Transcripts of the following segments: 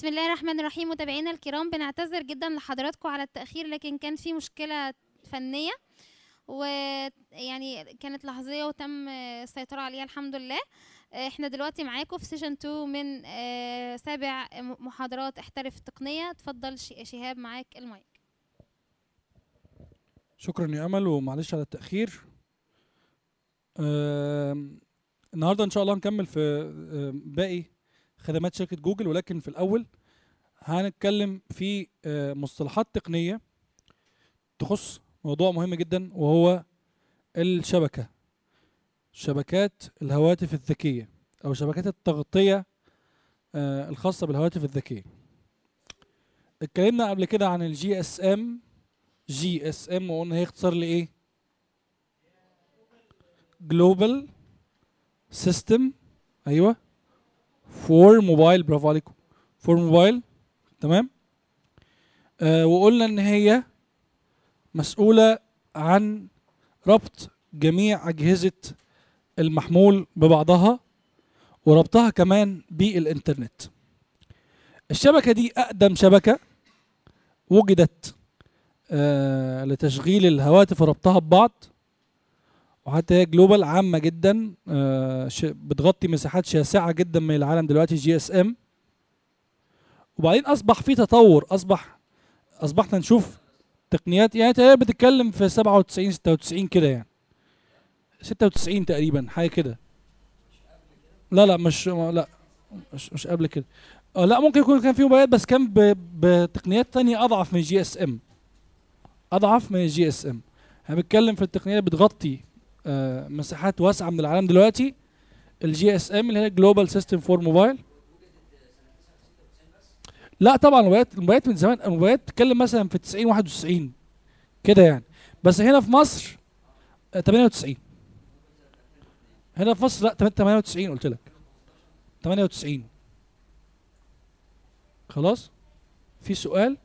بسم الله الرحمن الرحيم متابعينا الكرام بنعتذر جدا لحضراتكم على التأخير لكن كان في مشكلة فنية ويعني كانت لحظية وتم السيطرة عليها الحمد لله احنا دلوقتي معاكم في سيشن 2 من آه، سابع محاضرات احترف التقنية اتفضل ش- شهاب معاك المايك شكرا يا امل ومعلش على التاخير آم، النهارده ان شاء الله هنكمل في آم، باقي خدمات شركه جوجل ولكن في الاول هنتكلم في آه، مصطلحات تقنيه تخص موضوع مهم جدا وهو الشبكه شبكات الهواتف الذكيه او شبكات التغطيه آه، الخاصه بالهواتف الذكيه اتكلمنا قبل كده عن الجي اس ام جي اس ام وقلنا هي اختصار لايه جلوبال سيستم ايوه فور موبايل برافو عليكم فور موبايل تمام آه وقلنا ان هي مسؤوله عن ربط جميع اجهزه المحمول ببعضها وربطها كمان بالانترنت الشبكه دي اقدم شبكه وجدت آه، لتشغيل الهواتف وربطها ببعض وحتى هي جلوبال عامة جدا آه، ش- بتغطي مساحات شاسعة جدا من العالم دلوقتي جي اس ام وبعدين اصبح في تطور اصبح اصبحنا نشوف تقنيات يعني تقريبا بتتكلم في 97 96 كده يعني 96 تقريبا حاجة كده لا لا مش لا مش, مش قبل كده آه لا ممكن يكون كان في موبايلات بس كان ب- بتقنيات تانية اضعف من الجي اس ام اضعف من الجي اس ام احنا بنتكلم في التقنيه اللي بتغطي آه، مساحات واسعه من العالم دلوقتي الجي اس ام اللي هي جلوبال سيستم فور موبايل لا طبعا الموبايلات الموبايلات من زمان الموبايلات بتتكلم مثلا في 90 91 كده يعني بس هنا في مصر آه، 98 هنا في مصر لا 98 قلت لك 98 خلاص في سؤال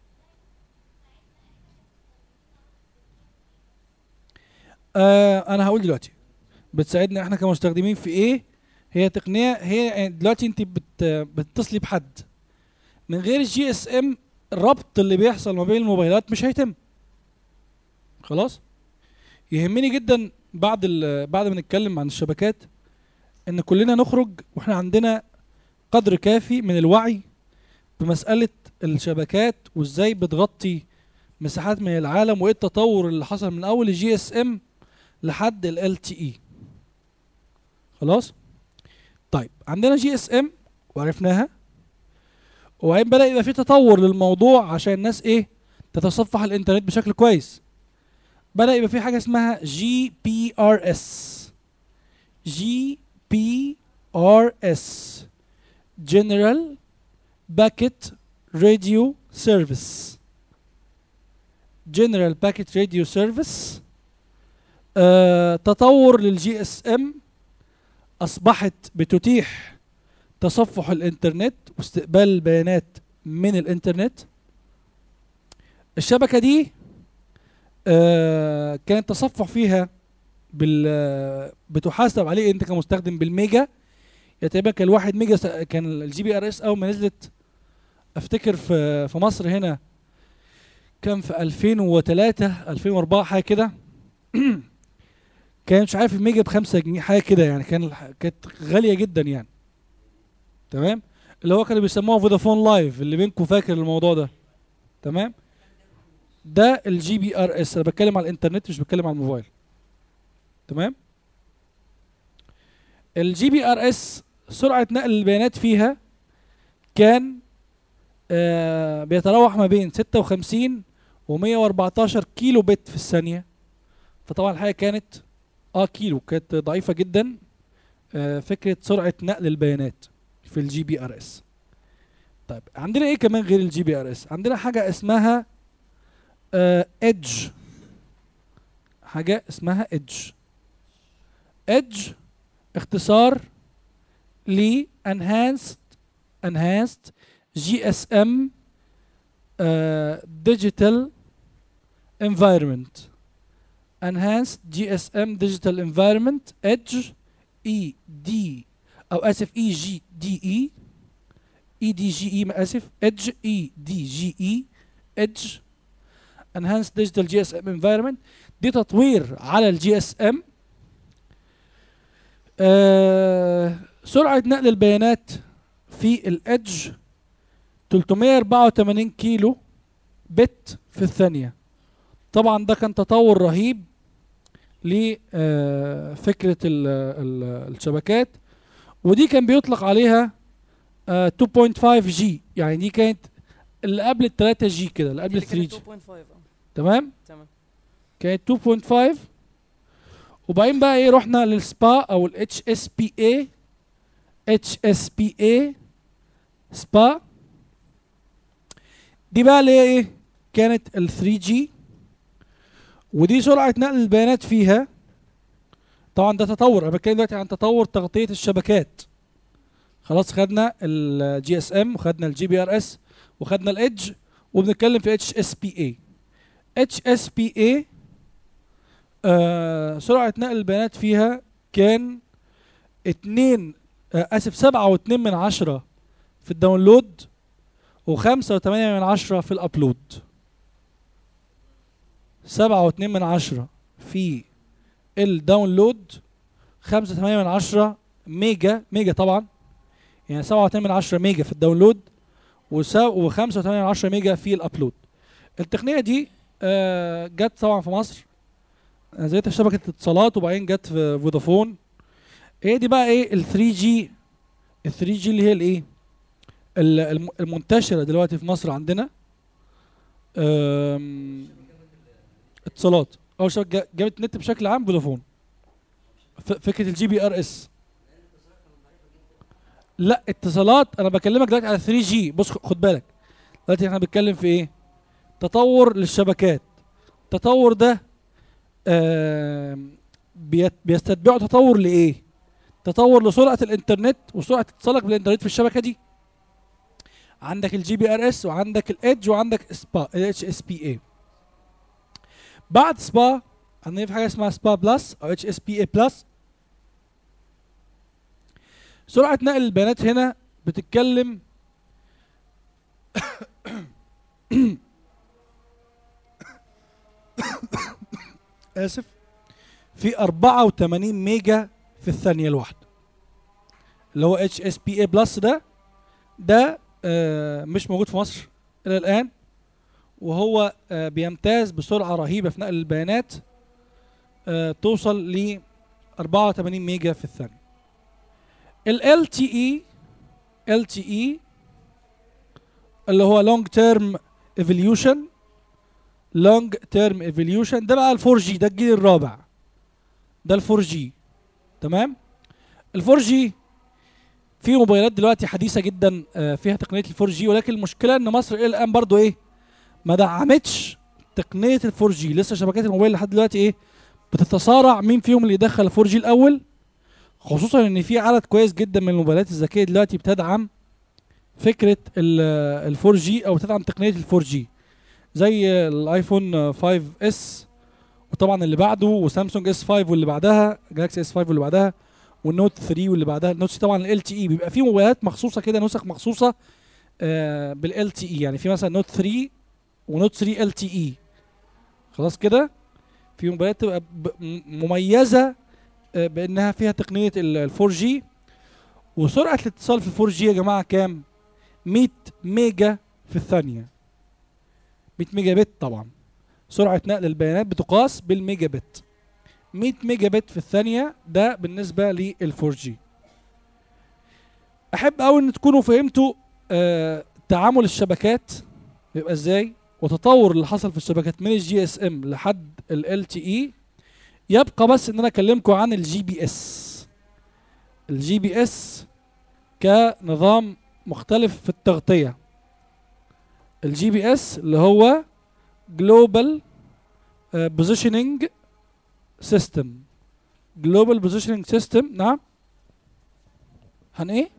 آه انا هقول دلوقتي بتساعدنا احنا كمستخدمين في ايه هي تقنيه هي يعني دلوقتي انت بت بتتصلي بحد من غير الجي اس ام الربط اللي بيحصل ما بين الموبايلات مش هيتم خلاص يهمني جدا بعد ال- بعد ما نتكلم عن الشبكات ان كلنا نخرج واحنا عندنا قدر كافي من الوعي بمساله الشبكات وازاي بتغطي مساحات من العالم وايه التطور اللي حصل من اول الجي اس ام لحد ال تي اي خلاص طيب عندنا جي اس ام وعرفناها وبعدين بدا يبقى في تطور للموضوع عشان الناس ايه تتصفح الانترنت بشكل كويس بدا يبقى في حاجه اسمها جي بي ار اس جي بي ار اس جنرال باكيت راديو سيرفيس جنرال باكيت راديو سيرفيس تطور للجي اس ام اصبحت بتتيح تصفح الانترنت واستقبال البيانات من الانترنت الشبكه دي آه، كان التصفح فيها بال بتحاسب عليه انت كمستخدم بالميجا يعني تقريبا كان الواحد ميجا س- كان الجي بي ار اس اول ما نزلت افتكر في في مصر هنا كان في 2003 2004 حاجه كده كان مش عارف الميجا بخمسة جنيه حاجه كده يعني كان الح- كانت غاليه جدا يعني تمام اللي هو كانوا بيسموها فودافون لايف اللي بينكم فاكر الموضوع ده تمام ده الجي بي ار اس انا بتكلم على الانترنت مش بتكلم على الموبايل تمام الجي بي ار اس سرعه نقل البيانات فيها كان آه بيتراوح ما بين 56 و114 كيلو بت في الثانيه فطبعا الحاجه كانت اه كيلو كانت ضعيفه جدا آه فكره سرعه نقل البيانات في الجي بي ار اس طيب عندنا ايه كمان غير الجي بي ار اس عندنا حاجه اسمها ايدج حاجه اسمها ايدج ايدج اختصار ل enhanced enhanced GSM uh, digital environment enhanced GSM digital environment edge E D او اسف E G D E اي دي جي اي اسف ايدج اي دي جي اي ايدج انهانس ديجيتال جي اس ام انفايرمنت دي تطوير على الجي اس ام سرعه نقل البيانات في الادج 384 كيلو بت في الثانيه طبعا ده كان تطور رهيب لفكره الشبكات ودي كان بيطلق عليها آه، 2.5 جي يعني دي كانت اللي قبل ال 3 جي كده اللي قبل ال 3 جي 2.5 اه تمام تمام كانت 2.5 وبعدين بقى ايه رحنا للسبا او ال اتش اس بي اي اتش اس بي اي سبا دي بقى اللي هي ايه كانت ال 3 جي ودي سرعه نقل البيانات فيها طبعا ده تطور انا بتكلم دلوقتي عن تطور تغطيه الشبكات خلاص خدنا الجي اس ام وخدنا الجي بي ار اس وخدنا الايدج وبنتكلم في اتش اس بي اي اتش اس بي اي سرعه نقل البيانات فيها كان اتنين آه اسف سبعة واتنين من عشرة في الداونلود وخمسة وتمانية من عشرة في الابلود سبعة واتنين من عشرة في الداونلود خمسة وتمانية من عشرة ميجا ميجا طبعا يعني سبعة واتنين من عشرة ميجا في الداونلود وسا- وخمسة وتمانية من عشرة ميجا في الابلود التقنية دي آه، جت طبعا في مصر نزلتها في شبكة اتصالات وبعدين جت في فودافون هي دي بقى ايه ال 3 جي ال 3 جي اللي هي الايه ال- الم- المنتشرة دلوقتي في مصر عندنا آم، اتصالات اول شبكة جا- جابت نت بشكل عام فودافون ف- فكرة الجي بي ار اس لا اتصالات انا بكلمك دلوقتي على 3 جي بص خد بالك دلوقتي احنا بنتكلم في ايه تطور للشبكات التطور ده آم، بيت- بيستتبعه تطور لايه تطور لسرعه الانترنت وسرعه اتصالك بالانترنت في الشبكه دي عندك الجي بي ار اس وعندك الايدج وعندك سبا اتش اس بي اي بعد سبا عندنا في حاجه اسمها سبا بلس او اتش اس بي اي بلس سرعه نقل البيانات هنا بتتكلم اسف في 84 ميجا في الثانيه الواحده اللي هو اتش اس بي اي بلس ده ده آه مش موجود في مصر الى الان وهو آه بيمتاز بسرعه رهيبه في نقل البيانات آه توصل ل 84 ميجا في الثانيه ال LTE LTE اللي هو long term evolution long term evolution ده بقى ال 4 جي ده الجيل الرابع ده ال 4 جي تمام ال 4 جي في موبايلات دلوقتي حديثه جدا آه، فيها تقنيه ال 4 جي ولكن المشكله ان مصر الى الان برضو ايه ما دعمتش تقنيه ال 4 جي لسه شبكات الموبايل لحد دلوقتي ايه بتتصارع مين فيهم اللي يدخل ال 4 جي الاول خصوصا ان في عدد كويس جدا من الموبايلات الذكيه دلوقتي بتدعم فكره ال 4 جي او بتدعم تقنيه ال 4 جي زي الايفون 5 اس وطبعا اللي بعده وسامسونج اس 5 واللي بعدها جالاكسي اس 5 واللي بعدها والنوت 3 واللي بعدها النوت 3 طبعا ال تي اي بيبقى في موبايلات مخصوصه كده نسخ مخصوصه آه بالال تي اي يعني في مثلا نوت 3 ونوت 3 ال تي اي خلاص كده في موبايلات تبقى ب- م- مميزه آه بانها فيها تقنيه ال 4 جي وسرعه الاتصال في ال 4 جي يا جماعه كام 100 ميجا في الثانيه 100 ميجا بت طبعا سرعه نقل البيانات بتقاس بالميجا بت 100 ميجا بت في الثانيه ده بالنسبه لل 4 جي احب قوي ان تكونوا فهمتوا آه تعامل الشبكات بيبقى ازاي وتطور اللي حصل في الشبكات من الجي اس ام لحد ال تي اي يبقى بس ان انا اكلمكم عن الجي بي اس الجي بي اس كنظام مختلف في التغطيه الجي بي اس اللي هو جلوبال بوزيشننج سيستم جلوبال بوزيشننج سيستم نعم هن ايه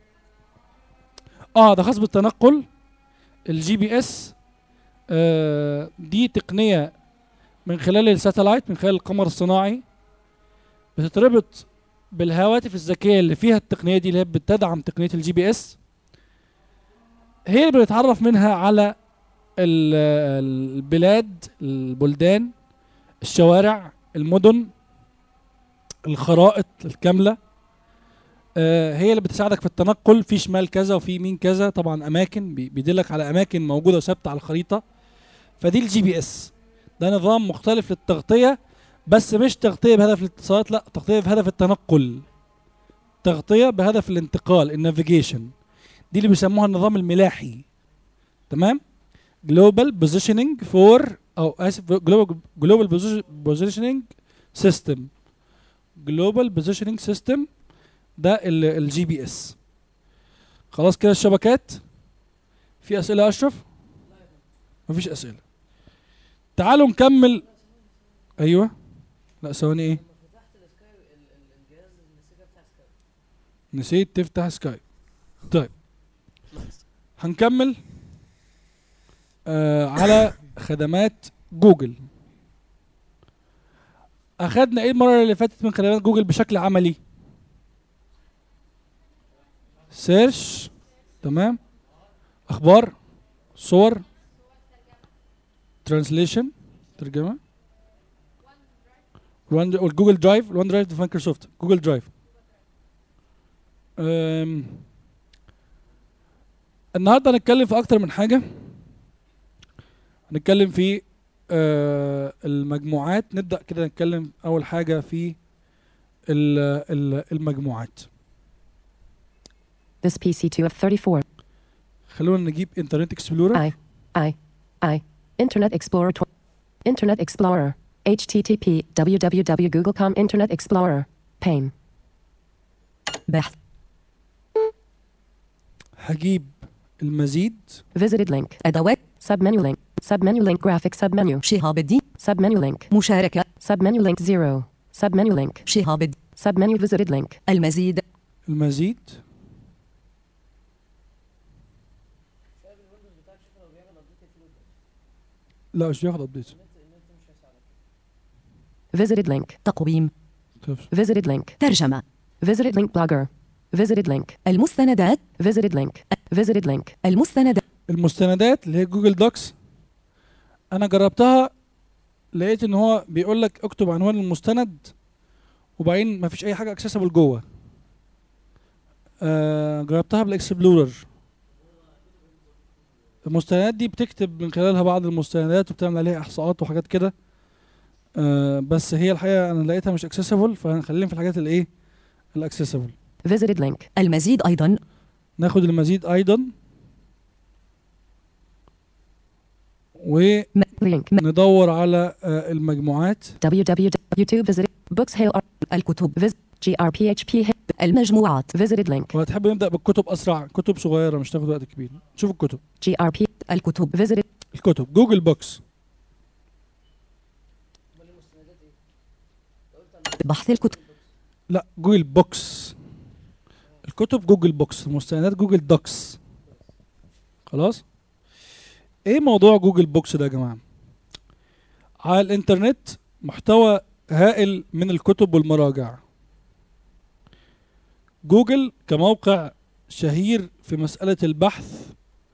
اه ده خاص بالتنقل الجي بي اس آه دي تقنيه من خلال الساتلايت من خلال القمر الصناعي بتتربط بالهواتف الذكيه اللي فيها التقنيه دي اللي هي بتدعم تقنيه الجي بي اس هي اللي بنتعرف منها على ال- البلاد البلدان الشوارع المدن الخرائط الكامله آه، هي اللي بتساعدك في التنقل في شمال كذا وفي يمين كذا طبعا اماكن بي- بيدلك على اماكن موجوده وثابته على الخريطه فدي الجي بي اس ده نظام مختلف للتغطيه بس مش تغطيه بهدف الاتصالات لا تغطيه بهدف التنقل تغطيه بهدف الانتقال النافيجيشن دي اللي بيسموها النظام الملاحي تمام جلوبال بوزيشننج فور او اسف جلوبال بوزيشننج سيستم جلوبال بوزيشننج سيستم ده الجي بي اس خلاص كده الشبكات في اسئله يا اشرف مفيش اسئله تعالوا نكمل ايوه لا ثواني ايه نسيت تفتح سكاي طيب هنكمل آه على خدمات جوجل اخدنا ايه المره اللي فاتت من خدمات جوجل بشكل عملي سيرش تمام اخبار صور ترانسليشن ترجمه وان والجوجل درايف الوان درايف في مايكروسوفت جوجل درايف أم، النهارده هنتكلم في اكتر من حاجه هنتكلم في آه، المجموعات نبدا كده نتكلم اول حاجه في ال- ال- المجموعات This PC2 of 34. خلونا نجيب انترنت اكسبلورر I. I. I. Internet Explorer. Tw- Internet Explorer. HTTP www.google.com Internet Explorer. Pane. بحث. هجيب المزيد Visited link. أدوات. Submenu link. Submenu link graphic submenu. شهاب الدين Submenu link. مشاركة Submenu link 0. Submenu link. شهاب الدين Submenu visited link. المزيد المزيد لا مش بياخد ابديت Visited link. تقويم Visited link. ترجمة Visited link blogger. Visited link. المستندات Visited link. Visited link. المستندات المستندات اللي هي جوجل دوكس انا جربتها لقيت ان هو بيقول لك اكتب عنوان المستند وبعدين ما فيش اي حاجه اكسسبل جوه آه جربتها بالاكسبلورر المستندات دي بتكتب من خلالها بعض المستندات وبتعمل عليها احصاءات وحاجات كده آه بس هي الحقيقه انا لقيتها مش اكسسبل فهنخلينا في الحاجات الايه الاكسسبل Visited link. المزيد أيضا ناخد المزيد ايضا Link. وندور على آه، المجموعات www.youtube visited books hail ar- الكتب visit grphp hail المجموعات visited link وهتحب نبدا بالكتب اسرع كتب صغيره مش تاخد وقت كبير شوف الكتب grp الكتب visited الكتب جوجل بوكس بحث الكتب لا جوجل بوكس الكتب جوجل بوكس مستندات جوجل دوكس خلاص ايه موضوع جوجل بوكس ده يا جماعه على الانترنت محتوى هائل من الكتب والمراجع جوجل كموقع شهير في مسألة البحث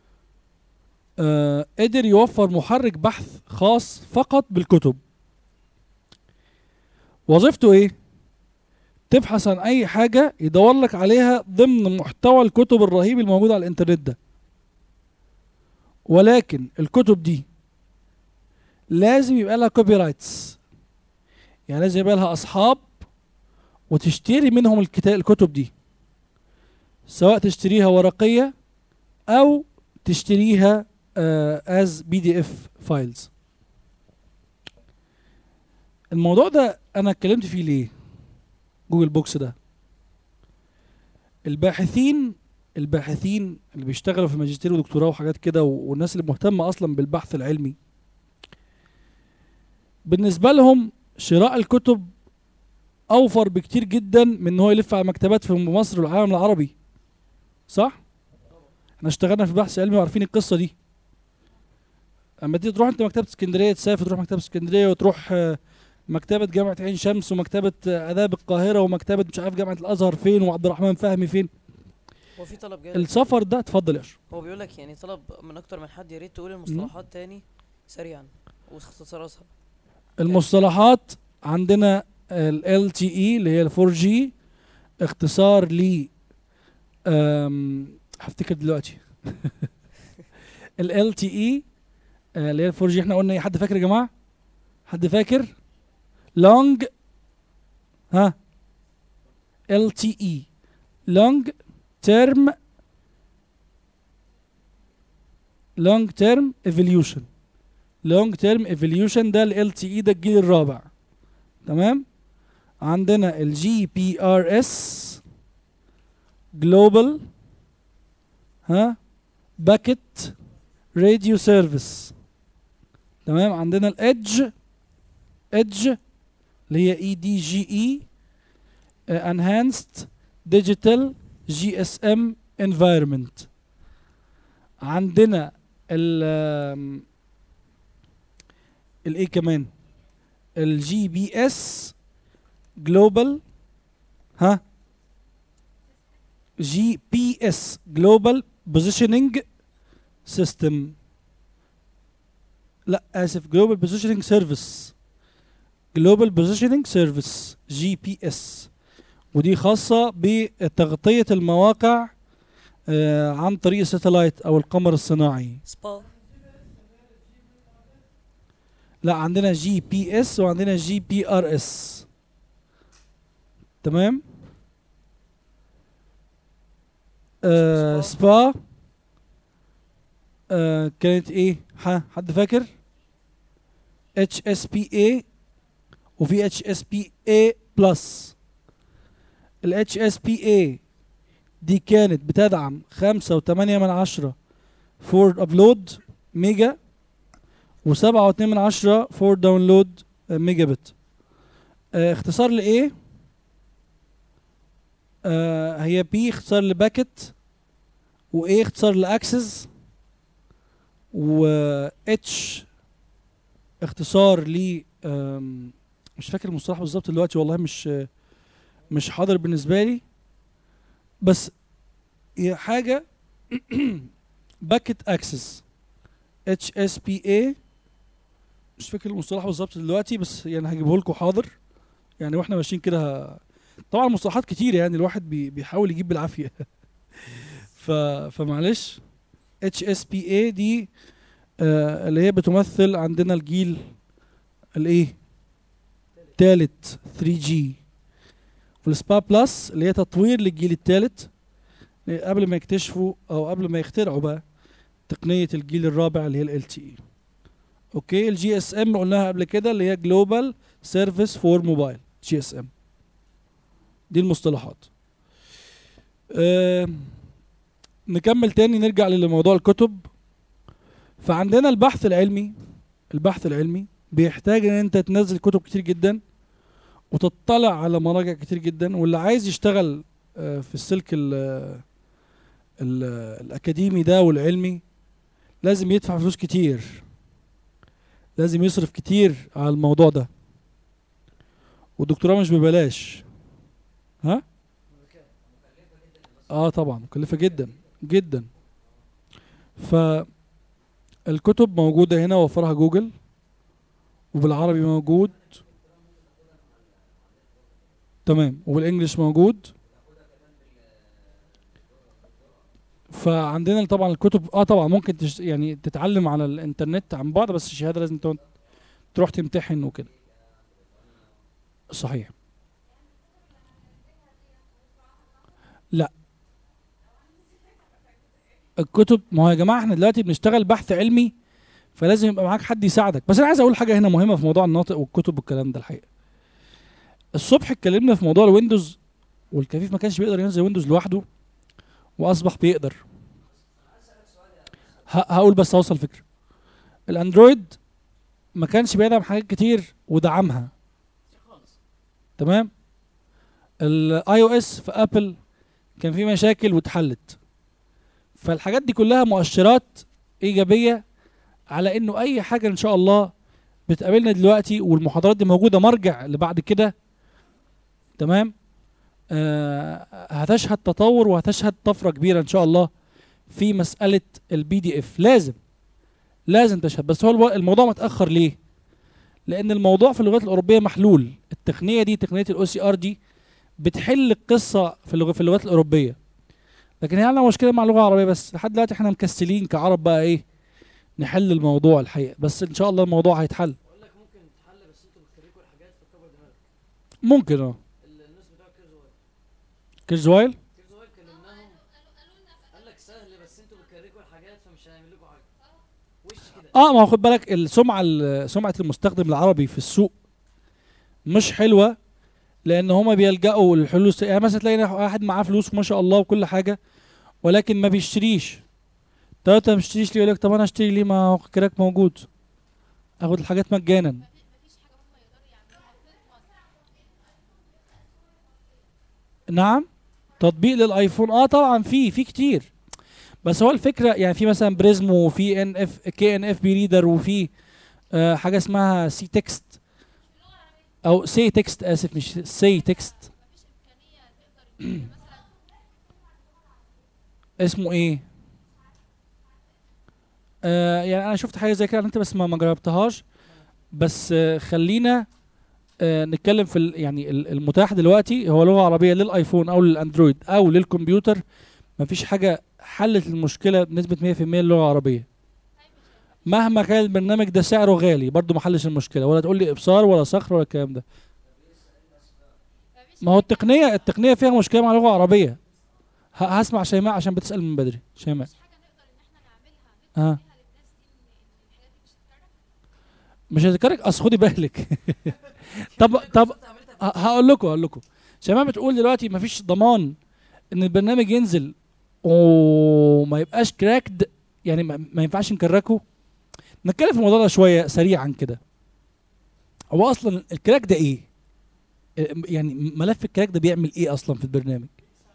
آه قدر يوفر محرك بحث خاص فقط بالكتب وظيفته ايه تبحث عن اي حاجه يدور لك عليها ضمن محتوى الكتب الرهيب الموجود على الانترنت ده ولكن الكتب دي لازم يبقى لها كوبي رايتس يعني لازم يبقى لها اصحاب وتشتري منهم الكتاب الكتب دي سواء تشتريها ورقيه او تشتريها از بي دي اف فايلز الموضوع ده انا اتكلمت فيه ليه جوجل بوكس ده الباحثين الباحثين اللي بيشتغلوا في ماجستير ودكتوراه وحاجات كده و- والناس اللي مهتمه اصلا بالبحث العلمي بالنسبه لهم شراء الكتب اوفر بكتير جدا من ان هو يلف على مكتبات في مصر والعالم العربي صح احنا اشتغلنا في بحث علمي وعارفين القصه دي اما تيجي تروح انت مكتبه اسكندريه تسافر تروح مكتبه اسكندريه وتروح آه، مكتبه جامعه عين شمس ومكتبه آه، اداب القاهره ومكتبه مش عارف جامعه الازهر فين وعبد الرحمن فهمي فين هو في طلب جاي السفر ده اتفضل يا اشرف هو بيقول لك يعني طلب من اكتر من حد يا ريت تقول المصطلحات تاني سريعا واختصاراتها المصطلحات عندنا ال LTE اللي هي ال 4G اختصار ل أم، هفتكر دلوقتي ال LTE آه، اللي هي ال 4G احنا قلنا ايه حد فاكر يا جماعه حد فاكر long ها LTE long term long term evolution لونج تيرم ايفوليوشن ده ال LTE ده الجيل الرابع تمام عندنا ال GPRS جلوبال ها باكيت راديو سيرفيس تمام عندنا الادج ادج اللي هي اي دي جي اي انهانسد ديجيتال جي اس ام انفايرمنت عندنا ال آم، الايه كمان الجي بي اس جلوبال ها جي بي اس جلوبال بوزيشننج سيستم لا اسف جلوبال بوزيشننج سيرفيس جلوبال بوزيشننج سيرفيس جي بي اس ودي خاصة بتغطية المواقع آه، عن طريق الساتلايت او القمر الصناعي سبا لا عندنا جي بي اس وعندنا جي بي ار اس تمام آه سبا. سبا آه كانت ايه ها حد فاكر اتش اس بي اي وفي اتش اس بي اي بلس الاتش اس بي اي دي كانت بتدعم خمسة وتمانية من عشرة فور ابلود ميجا وسبعة واتنين من عشرة فور داونلود ميجا بت آه اختصار لايه آه هي بي اختصار لباكت وايه اختصار لاكسس و اتش اختصار ل آم، مش فاكر المصطلح بالظبط دلوقتي والله مش مش حاضر بالنسبه لي بس هي حاجه باكت اكسس اتش اس بي اي مش فاكر المصطلح بالظبط دلوقتي بس يعني هجيبه لكم حاضر يعني واحنا ماشيين كده ه- طبعا مصطلحات كتير يعني الواحد بي بيحاول يجيب بالعافيه ف فمعلش اتش اس بي اي دي آه اللي هي بتمثل عندنا الجيل الايه تالت 3 جي والسبا بلس اللي هي تطوير للجيل التالت قبل ما يكتشفوا او قبل ما يخترعوا بقى تقنيه الجيل الرابع اللي هي ال LTE اوكي الجي اس ام قلناها قبل كده اللي هي جلوبال سيرفيس فور موبايل جي اس ام دي المصطلحات آه نكمل تاني نرجع لموضوع الكتب فعندنا البحث العلمي البحث العلمي بيحتاج ان انت تنزل كتب كتير جدا وتطلع على مراجع كتير جدا واللي عايز يشتغل آه، في السلك ال ال الاكاديمي ده والعلمي لازم يدفع فلوس كتير لازم يصرف كتير على الموضوع ده والدكتوراه مش ببلاش ها اه طبعا مكلفة جدا جدا فالكتب موجودة هنا وفرها جوجل وبالعربي موجود تمام وبالانجلش موجود فعندنا طبعا الكتب اه طبعا ممكن تش يعني تتعلم على الانترنت عن بعد بس الشهاده لازم تقعد- تروح تمتحن وكده صحيح لا الكتب ما هو يا جماعه احنا دلوقتي بنشتغل بحث علمي فلازم يبقى معاك حد يساعدك بس انا عايز اقول حاجه هنا مهمه في موضوع الناطق والكتب والكلام ده الحقيقه الصبح اتكلمنا في موضوع الويندوز والكفيف ما كانش بيقدر ينزل ويندوز لوحده واصبح بيقدر ه- هقول بس اوصل فكره الاندرويد ما كانش بيدعم حاجات كتير ودعمها تمام الاي او اس في ابل كان في مشاكل واتحلت فالحاجات دي كلها مؤشرات ايجابيه على انه اي حاجه ان شاء الله بتقابلنا دلوقتي والمحاضرات دي موجوده مرجع لبعد كده تمام آه هتشهد تطور وهتشهد طفره كبيره ان شاء الله في مساله البي دي اف لازم لازم تشهد بس هو الو- الموضوع متاخر ليه لان الموضوع في اللغات الاوروبيه محلول التقنيه دي تقنيه الاو سي ار دي بتحل القصه في اللغة في اللغات الاوروبيه لكن هي عندنا مشكله مع اللغه العربيه بس لحد دلوقتي احنا مكسلين كعرب بقى ايه نحل الموضوع الحقيقه بس ان شاء الله الموضوع هيتحل بقول لك ممكن تتحل بس انتوا بتكركوا الحاجات في كبر دماغك ممكن اه ال- الناس بتوع كيرزوايل كيرزوايل كيرزوايل كلمناهم قال لك سهل بس انتوا بتكركوا الحاجات فمش هنعمل لكم حاجه وش كده اه ما هو خد بالك السمعه ال- سمعه المستخدم العربي في السوق مش حلوه لان هما بيلجأوا للحلول الس- يعني مثلا تلاقي واحد معاه فلوس ما شاء الله وكل حاجه ولكن ما بيشتريش طب انت ما بتشتريش ليه يقول لك طب انا اشتري ليه ما هو كراك موجود اخد الحاجات مجانا نعم تطبيق للايفون اه طبعا في في كتير بس هو الفكره يعني في مثلا بريزمو وفي ان اف كي ان اف بي ريدر وفي آه حاجه اسمها سي تكست او سي تكست اسف مش سي تكست اسمه ايه آه يعني انا شفت حاجه زي كده انت بس ما ما جربتهاش بس آه خلينا آه نتكلم في ال- يعني ال- المتاح دلوقتي هو لغه عربيه للايفون او للاندرويد او للكمبيوتر مفيش حاجه حلت المشكله بنسبه 100% اللغه العربيه مهما كان البرنامج ده سعره غالي برضو ما حلش المشكله ولا تقول لي ابصار ولا صخر ولا الكلام ده ما هو التقنيه التقنيه فيها مشكله مع اللغه العربيه ه- هسمع شيماء عشان بتسال من بدري شيماء ها مش هتكرك اصل خدي بالك طب طب ه- هقول لكم هقول لكم شيماء بتقول دلوقتي مفيش ضمان ان البرنامج ينزل وما يبقاش كراكد يعني ما ما ينفعش نكركه نتكلم في الموضوع ده شويه سريعا كده هو اصلا الكراك ده ايه إيه، يعني ملف الكراك ده بيعمل ايه اصلا في البرنامج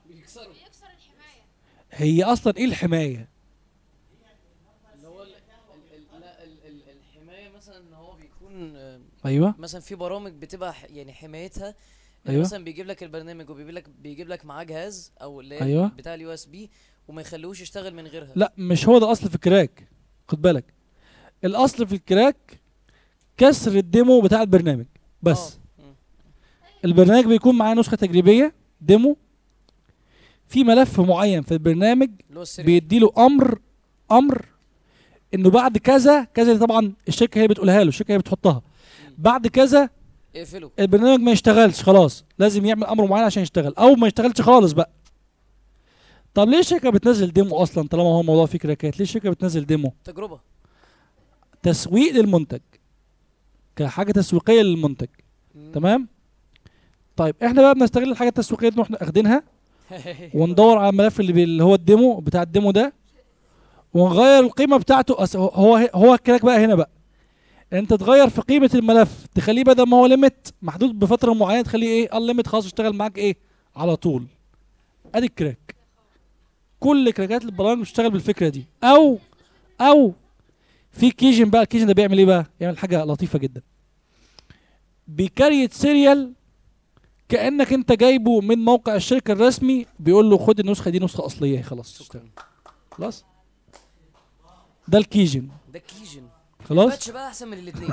هي اصلا ايه الحمايه اللي هو ال- ال- ال- لا ال- ال- الحمايه مثلا ان هو بيكون آه، ايوه مثلا في برامج بتبقى ح- يعني حمايتها يعني أيوة. مثلا بيجيب لك البرنامج وبيجيب لك بيجيب لك معاه جهاز او اللي هي أيوة. بتاع اليو اس بي وما يخلوش يشتغل من غيرها لا مش هو ده اصل في الكراك خد بالك الاصل في الكراك كسر الديمو بتاع البرنامج بس آه. مم. البرنامج بيكون معاه نسخه تجريبيه ديمو في ملف معين في البرنامج اللي هو السريع بيديله امر امر انه بعد كذا كذا دي طبعا الشركه هي بتقولها له الشركه هي بتحطها بعد كذا اقفله البرنامج ما يشتغلش خلاص لازم يعمل امر معين عشان يشتغل او ما يشتغلش خالص بقى طب ليه الشركه بتنزل ديمو اصلا طالما هو موضوع فيه كراكات ليه الشركه بتنزل ديمو تجربه تسويق للمنتج كحاجه تسويقيه للمنتج مم. تمام طيب احنا بقى بنستغل الحاجه التسويقيه دي واحنا اخدينها وندور على الملف اللي, بي اللي هو الديمو بتاع الديمو ده ونغير القيمه بتاعته أص- هو هو الكراك بقى هنا بقى انت تغير في قيمه الملف تخليه بدل ما هو ليميت محدود بفتره معينه تخليه ايه الليميت خلاص يشتغل معاك ايه على طول ادي الكراك كل كراكات البرامج بتشتغل بالفكره دي او او في كيجن بقى الكيجن ده بيعمل ايه بقى يعمل حاجه لطيفه جدا بيكريت سيريال كانك انت جايبه من موقع الشركه الرسمي بيقول له خد النسخه دي نسخه اصليه خلاص اشتغل خلاص ده الكيجن ده كيجن خلاص باتش بقى احسن من الاثنين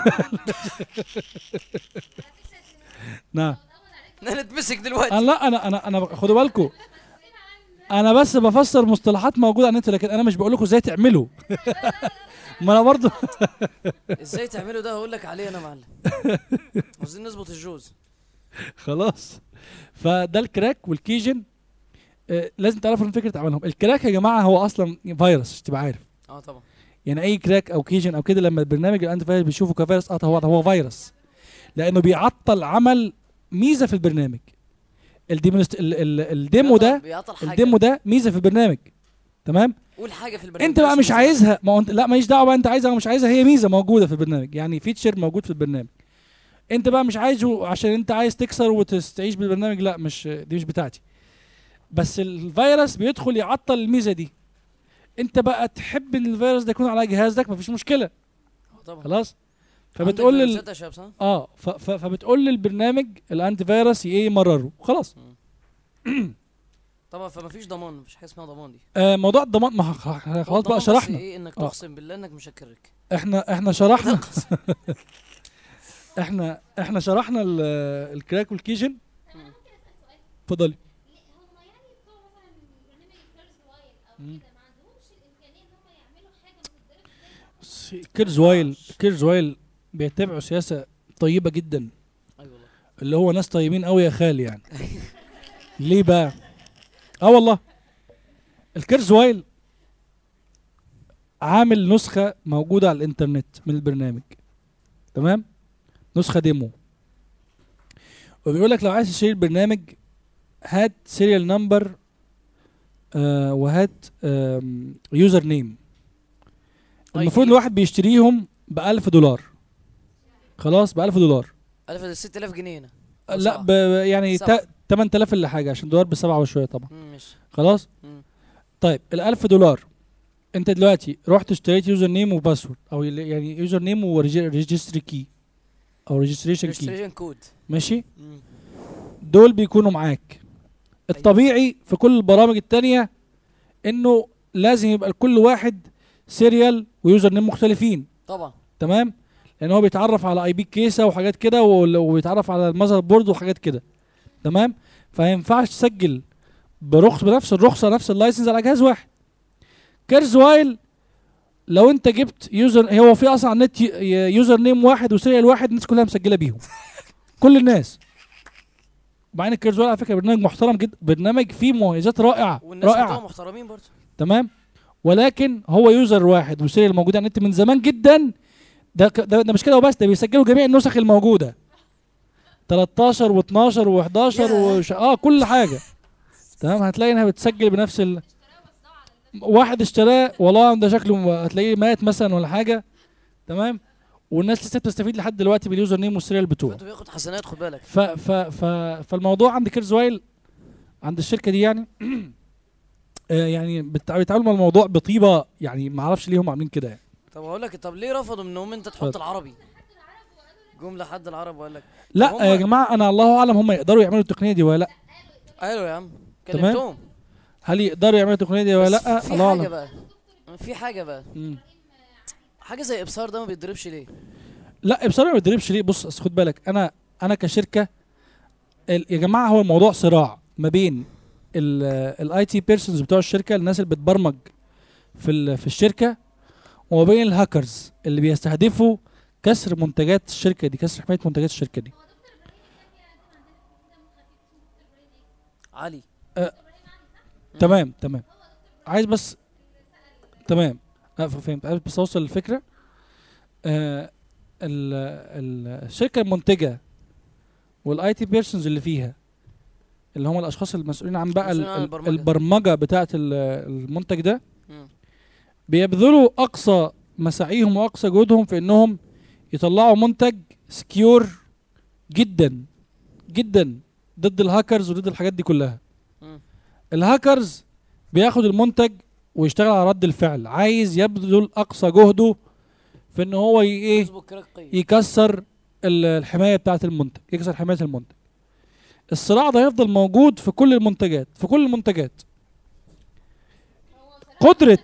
نعم نتمسك دلوقتي انا لا انا انا انا خدوا بالكم انا بس بفسر مصطلحات موجوده على النت لكن انا مش بقول لكم ازاي تعملوا ما انا برضو ازاي تعملوا ده هقول لك عليه انا يا معلم عاوزين نظبط الجوز خلاص فده الكراك والكيجن آه لازم تعرفوا ان فكره عملهم الكراك يا جماعه هو اصلا فيروس عشان تبقى عارف اه طبعا يعني اي كراك او كيجن او كده لما البرنامج الانتي فايروس بيشوفه كفيروس اه هو هو فيروس لانه بيعطل عمل ميزه في البرنامج الديمونست ال ال الديمو ده بيعطل حاجه الديمو ده ميزه في البرنامج تمام قول حاجه في البرنامج انت بقى بلاش مش ميزة. عايزها ما هو انت لا ماليش دعوه بقى انت عايزها او مش عايزها هي ميزه موجوده في البرنامج يعني فيتشر موجود في البرنامج انت بقى مش عايزه عشان انت عايز تكسر وتعيش بالبرنامج لا مش دي مش بتاعتي بس الفيروس بيدخل يعطل الميزه دي انت بقى تحب ان الفيروس ده يكون على جهازك مفيش مشكله آه طبعا خلاص عندك فبتقول لل... فيروسات يا شباب صح؟ اه ف... ف... فبتقول للبرنامج الانتي فيروس ايه يمرره خلاص مم. طبعا فما فيش ضمان مفيش حاجه اسمها ضمان دي آه موضوع الضمان ما خ- خ- خلاص الضمان بقى بس شرحنا ايه انك آه. تقسم بالله انك مش هتكرك احنا احنا شرحنا احنا احنا شرحنا ال- الكراك والكيجن اتفضلي هم يعني بتوع مثلا برنامج الكيرز وايل او مم. كده ما عندهمش الامكانيه ان هم يعملوا حاجه بتتضرب زي كيرز وايل كيرز وايل بيتبعوا سياسه طيبه جدا ايوه والله اللي هو ناس طيبين قوي يا خالي يعني ليه بقى اه والله الكيرز وايل عامل نسخه موجوده على الانترنت من البرنامج تمام نسخه ديمو وبيقول لك لو عايز تشتري البرنامج هات سيريال نمبر آه وهات يوزر نيم المفروض ID. الواحد بيشتريهم ب 1000 دولار خلاص ب 1000 دولار الف ده 6000 جنيه هنا أو لا سبعة. ب ب- يعني سبعة. تا- 8000 الا حاجه عشان دولار بسبعه وشويه طبعا مم، ماشي خلاص مم. طيب ال 1000 دولار انت دلوقتي رحت اشتريت يوزر نيم وباسورد او يل- يعني يوزر نيم وريجستري كي او ريجستريشن كي ريجستريشن كود ماشي مم. دول بيكونوا معاك الطبيعي في كل البرامج التانية انه لازم يبقى لكل واحد سيريال ويوزر نيم مختلفين طبعا تمام لان هو بيتعرف على اي بي كيسه وحاجات كده وال- وبيتعرف على المذر بورد وحاجات كده تمام فما ينفعش تسجل برخص بنفس الرخصه نفس اللايسنس على جهاز واحد كيرز وايل لو انت جبت يوزر هو في اصلا على النت ي- ي- يوزر نيم واحد وسيريال واحد الناس كلها مسجله بيهم كل الناس مع ان كيرز وايل على فكره برنامج محترم جدا برنامج فيه مميزات رائعه والناس رائعه بتوعهم محترمين برضه تمام ولكن هو يوزر واحد وسيريال موجود على النت من زمان جدا ده ك- ده, ده مش كده وبس ده بيسجلوا جميع النسخ الموجوده 13 و12 و11 ياه. وش... اه كل حاجه تمام هتلاقي انها بتسجل بنفس ال... واحد اشتراه والله ده شكله م- هتلاقيه مات مثلا ولا حاجه تمام والناس لسه بتستفيد لحد دلوقتي باليوزر نيم والسيريال بتوعه فانتوا بياخد حسنات خد بالك ف ف ف فالموضوع عند كيرز وايل عند الشركه دي يعني آه، يعني بتع- بيتعاملوا مع الموضوع بطيبه يعني ما اعرفش ليه هم عاملين كده يعني. طب اقول لك طب ليه رفضوا انهم انت تحط اتفضل. العربي جم لحد العرب وقال لك لا هم- يا جماعه انا الله اعلم هم يقدروا يعملوا التقنيه دي ولا لا ايوه يا عم تمام. كلمتهم هل يقدروا يعملوا التقنيه دي ولا بس لا في الله حاجه اعلم بقى في حاجه بقى مم. حاجه زي ابصار ده ما بيتضربش ليه لا بصراحه ما بيتضربش ليه بص أصل خد بالك انا انا كشركه ال- يا جماعه هو الموضوع صراع ما بين الاي تي بيرسونز بتوع الشركه الناس اللي بتبرمج في ال- في الشركه وما بين الهاكرز اللي بيستهدفوا كسر منتجات الشركه دي كسر حمايه منتجات الشركه دي علي تمام تمام عايز بس تمام لا ف- فهمت عايز بس اوصل الفكره آه ال ال الشركه المنتجه والاي تي بيرسونز اللي فيها اللي هم الاشخاص المسؤولين عن بقى ال- مسؤولين عن ال- البرمجة. البرمجه بتاعه ال- المنتج ده مم. بيبذلوا اقصى مساعيهم واقصى جهودهم في انهم يطلعوا منتج سكيور جدا جدا ضد الهاكرز وضد الحاجات دي كلها مم. الهاكرز بياخد المنتج ويشتغل على رد الفعل عايز يبذل اقصى جهده في ان هو ي- ايه يظبط كراك قيم يكسر ال- الحمايه بتاعه المنتج يكسر حمايه المنتج الصراع ده هيفضل موجود في كل المنتجات في كل المنتجات قدره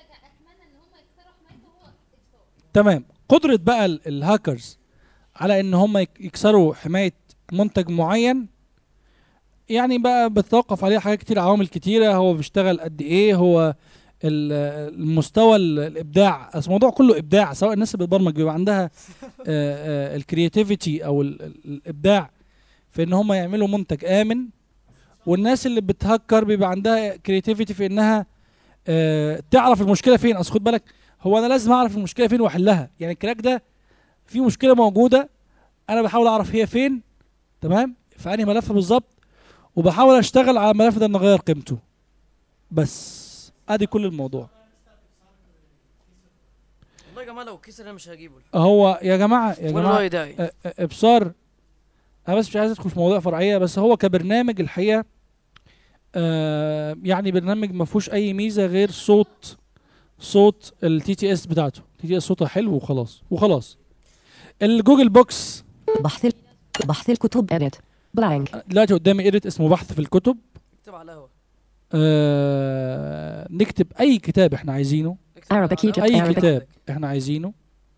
تمام قدره بقى ال- الهاكرز على ان هم يك- يكسروا حمايه منتج معين يعني بقى بتتوقف عليه حاجات كتير عوامل كتيره هو بيشتغل قد ايه هو ال- المستوى ال- الابداع اصل الموضوع كله ابداع سواء الناس اللي بتبرمج بيبقى عندها الكرياتيفيتي او ال- ال- الابداع في ان هم يعملوا منتج امن والناس اللي بتهكر بيبقى عندها كرياتيفيتي في انها آه، تعرف المشكله فين اصل خد بالك هو انا لازم اعرف المشكله فين واحلها يعني الكراك ده في مشكله موجوده انا بحاول اعرف هي فين تمام في انهي ملف بالظبط وبحاول اشتغل على الملف ده ان اغير قيمته بس ادي كل الموضوع والله يا جماعه لو كسر انا مش هجيبه هو يا جماعه يا ولا جماعه له داعي أ- أ- ابصار انا بس مش عايز ادخل في مواضيع فرعيه بس هو كبرنامج الحقيقه آه يعني برنامج ما فيهوش اي ميزه غير صوت صوت التي تي اس بتاعته تي تي اس صوتها حلو وخلاص وخلاص الجوجل بوكس بحث ال- بحث الكتب edit blank دلوقتي قدامي ايديت اسمه بحث في الكتب اكتب على القهوه آه نكتب اي كتاب احنا عايزينه اكتب على Arabic القهوة. Egypt اي Arabic. كتاب احنا عايزينه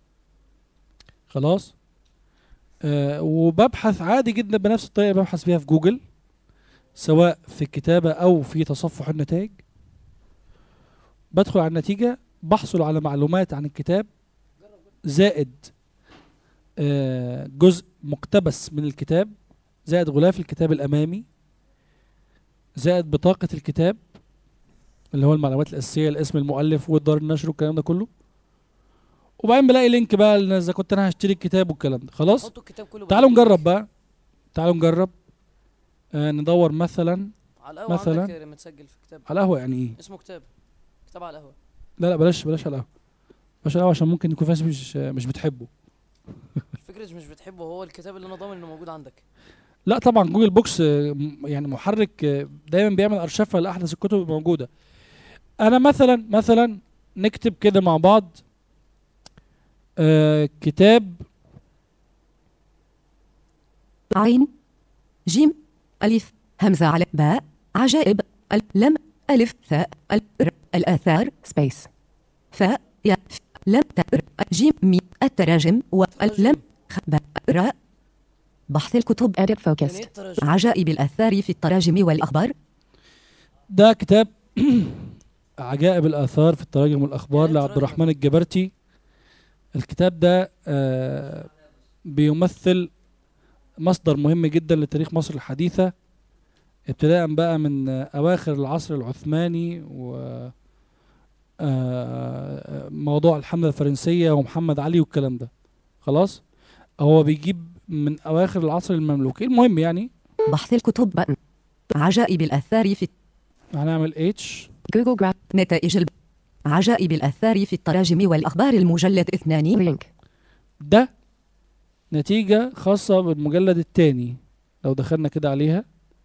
خلاص آه وببحث عادي جدا بنفس الطريقه اللي ببحث بيها في جوجل سواء في الكتابه او في تصفح النتائج بدخل على النتيجه بحصل على معلومات عن الكتاب زائد آه جزء مقتبس من الكتاب زائد غلاف الكتاب الامامي زائد بطاقه الكتاب اللي هو المعلومات الاساسيه الاسم المؤلف ودار النشر والكلام ده كله وبعدين بلاقي لينك بقى إن اذا كنت انا هشتري الكتاب والكلام ده خلاص حطوا الكتاب كله تعالوا بقى. نجرب بقى تعالوا نجرب آه ندور مثلا على القهوه مثلاً. عندك متسجل في كتاب على القهوه يعني ايه اسمه كتاب كتاب على القهوه لا لا بلاش بلاش على القهوه بلاش على القهوه عشان ممكن يكون في ناس مش مش بتحبه الفكره مش بتحبه هو الكتاب اللي انا ضامن انه موجود عندك لا طبعا جوجل بوكس آه، م- يعني محرك آه، دايما بيعمل ارشفه لاحدث الكتب الموجوده انا مثلا مثلا نكتب كده مع بعض آه كتاب عين جيم ألف همزة على باء عجائب ال لم ألف ثاء ال ر الآثار سبيس فاء يا ف لم ت ر جيم مي التراجم واللم خ باء راء بحث الكتب edit يعني ايه focused التراجم عجائب الآثار في التراجم والأخبار ده كتاب عجائب الآثار في التراجم والأخبار يعني لعبد تراجم. الرحمن الجبرتي الكتاب ده آه، بيمثل مصدر مهم جدا لتاريخ مصر الحديثة ابتداء بقى من آه، أواخر العصر العثماني و آه، موضوع الحملة الفرنسية ومحمد علي والكلام ده خلاص هو بيجيب من أواخر العصر المملوكي المهم يعني بحث الكتب بutton عجائب الآثار في هنعمل اتش جوجل جراف نتائج الب... عجائب الآثار في التراجم والأخبار المجلد اثنان لينك ده نتيجة خاصة بالمجلد الثاني لو دخلنا كده عليها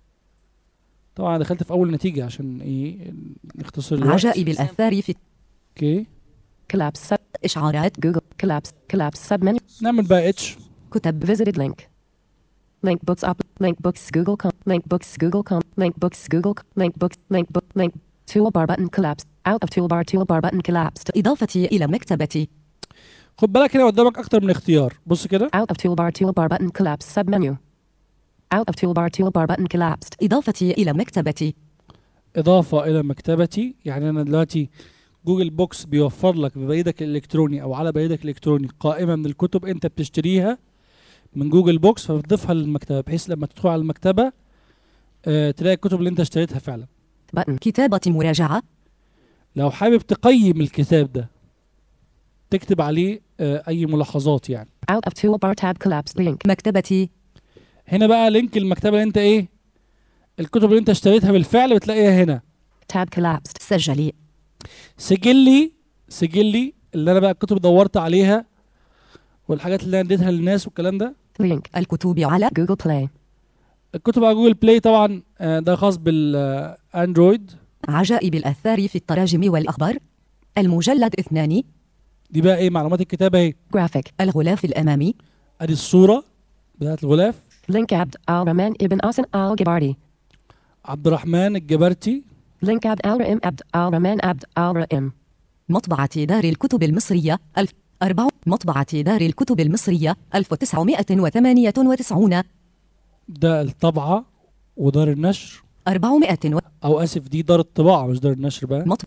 طبعا أنا دخلت في أول نتيجة عشان إيه نختصر الوقت عجائب الآثار في أوكي كلابس سب إشعارات جوجل كلابس كلابس سب منيو نعمل بقى اتش كتب visited link link books up link books google com link books google com link books google com link books link book link toolbar button collapsed out of toolbar toolbar button collapsed إضافتي إلى مكتبتي خد بالك هنا قدامك أكتر من اختيار بص كده out of toolbar toolbar button collapsed submenu out of toolbar toolbar button collapsed إضافتي إلى مكتبتي إضافة إلى مكتبتي يعني أنا دلوقتي جوجل بوكس بيوفر لك ببريدك الإلكتروني أو على بريدك الإلكتروني قائمة من الكتب أنت بتشتريها من جوجل بوكس فبتضيفها للمكتبة بحيث لما تدخل على المكتبة آه تلاقي الكتب اللي أنت اشتريتها فعلا button كتابة مراجعة لو حابب تقيم الكتاب ده تكتب عليه آه، اي ملاحظات يعني out of toolbar tab collapsed link مكتبتي هنا بقى لينك المكتبه اللي انت ايه الكتب اللي انت اشتريتها بالفعل بتلاقيها هنا tab collapsed سجلي سجلي سجلي اللي انا بقى الكتب دورت عليها والحاجات اللي انا اديتها للناس والكلام ده link الكتب على جوجل بلاي الكتب على جوجل بلاي طبعا آه، ده خاص بالاندرويد عجائب الآثار في التراجم والأخبار المجلد اثنان دي بقى ايه معلومات الكتاب اهي جرافيك الغلاف الأمامي ادي الصوره بتاعت الغلاف لينك عبد الرحمن ابن أسن آل جباري عبد الرحمن الجبرتي لينك عبد الرحمن عبد الرحمن عبد الرحمن مطبعة دار الكتب المصرية ألف أربع مطبعة دار الكتب المصرية 1998 ده الطبعه ودار النشر 400 و... او اسف دي دار الطباعه مش دار النشر بقى مط...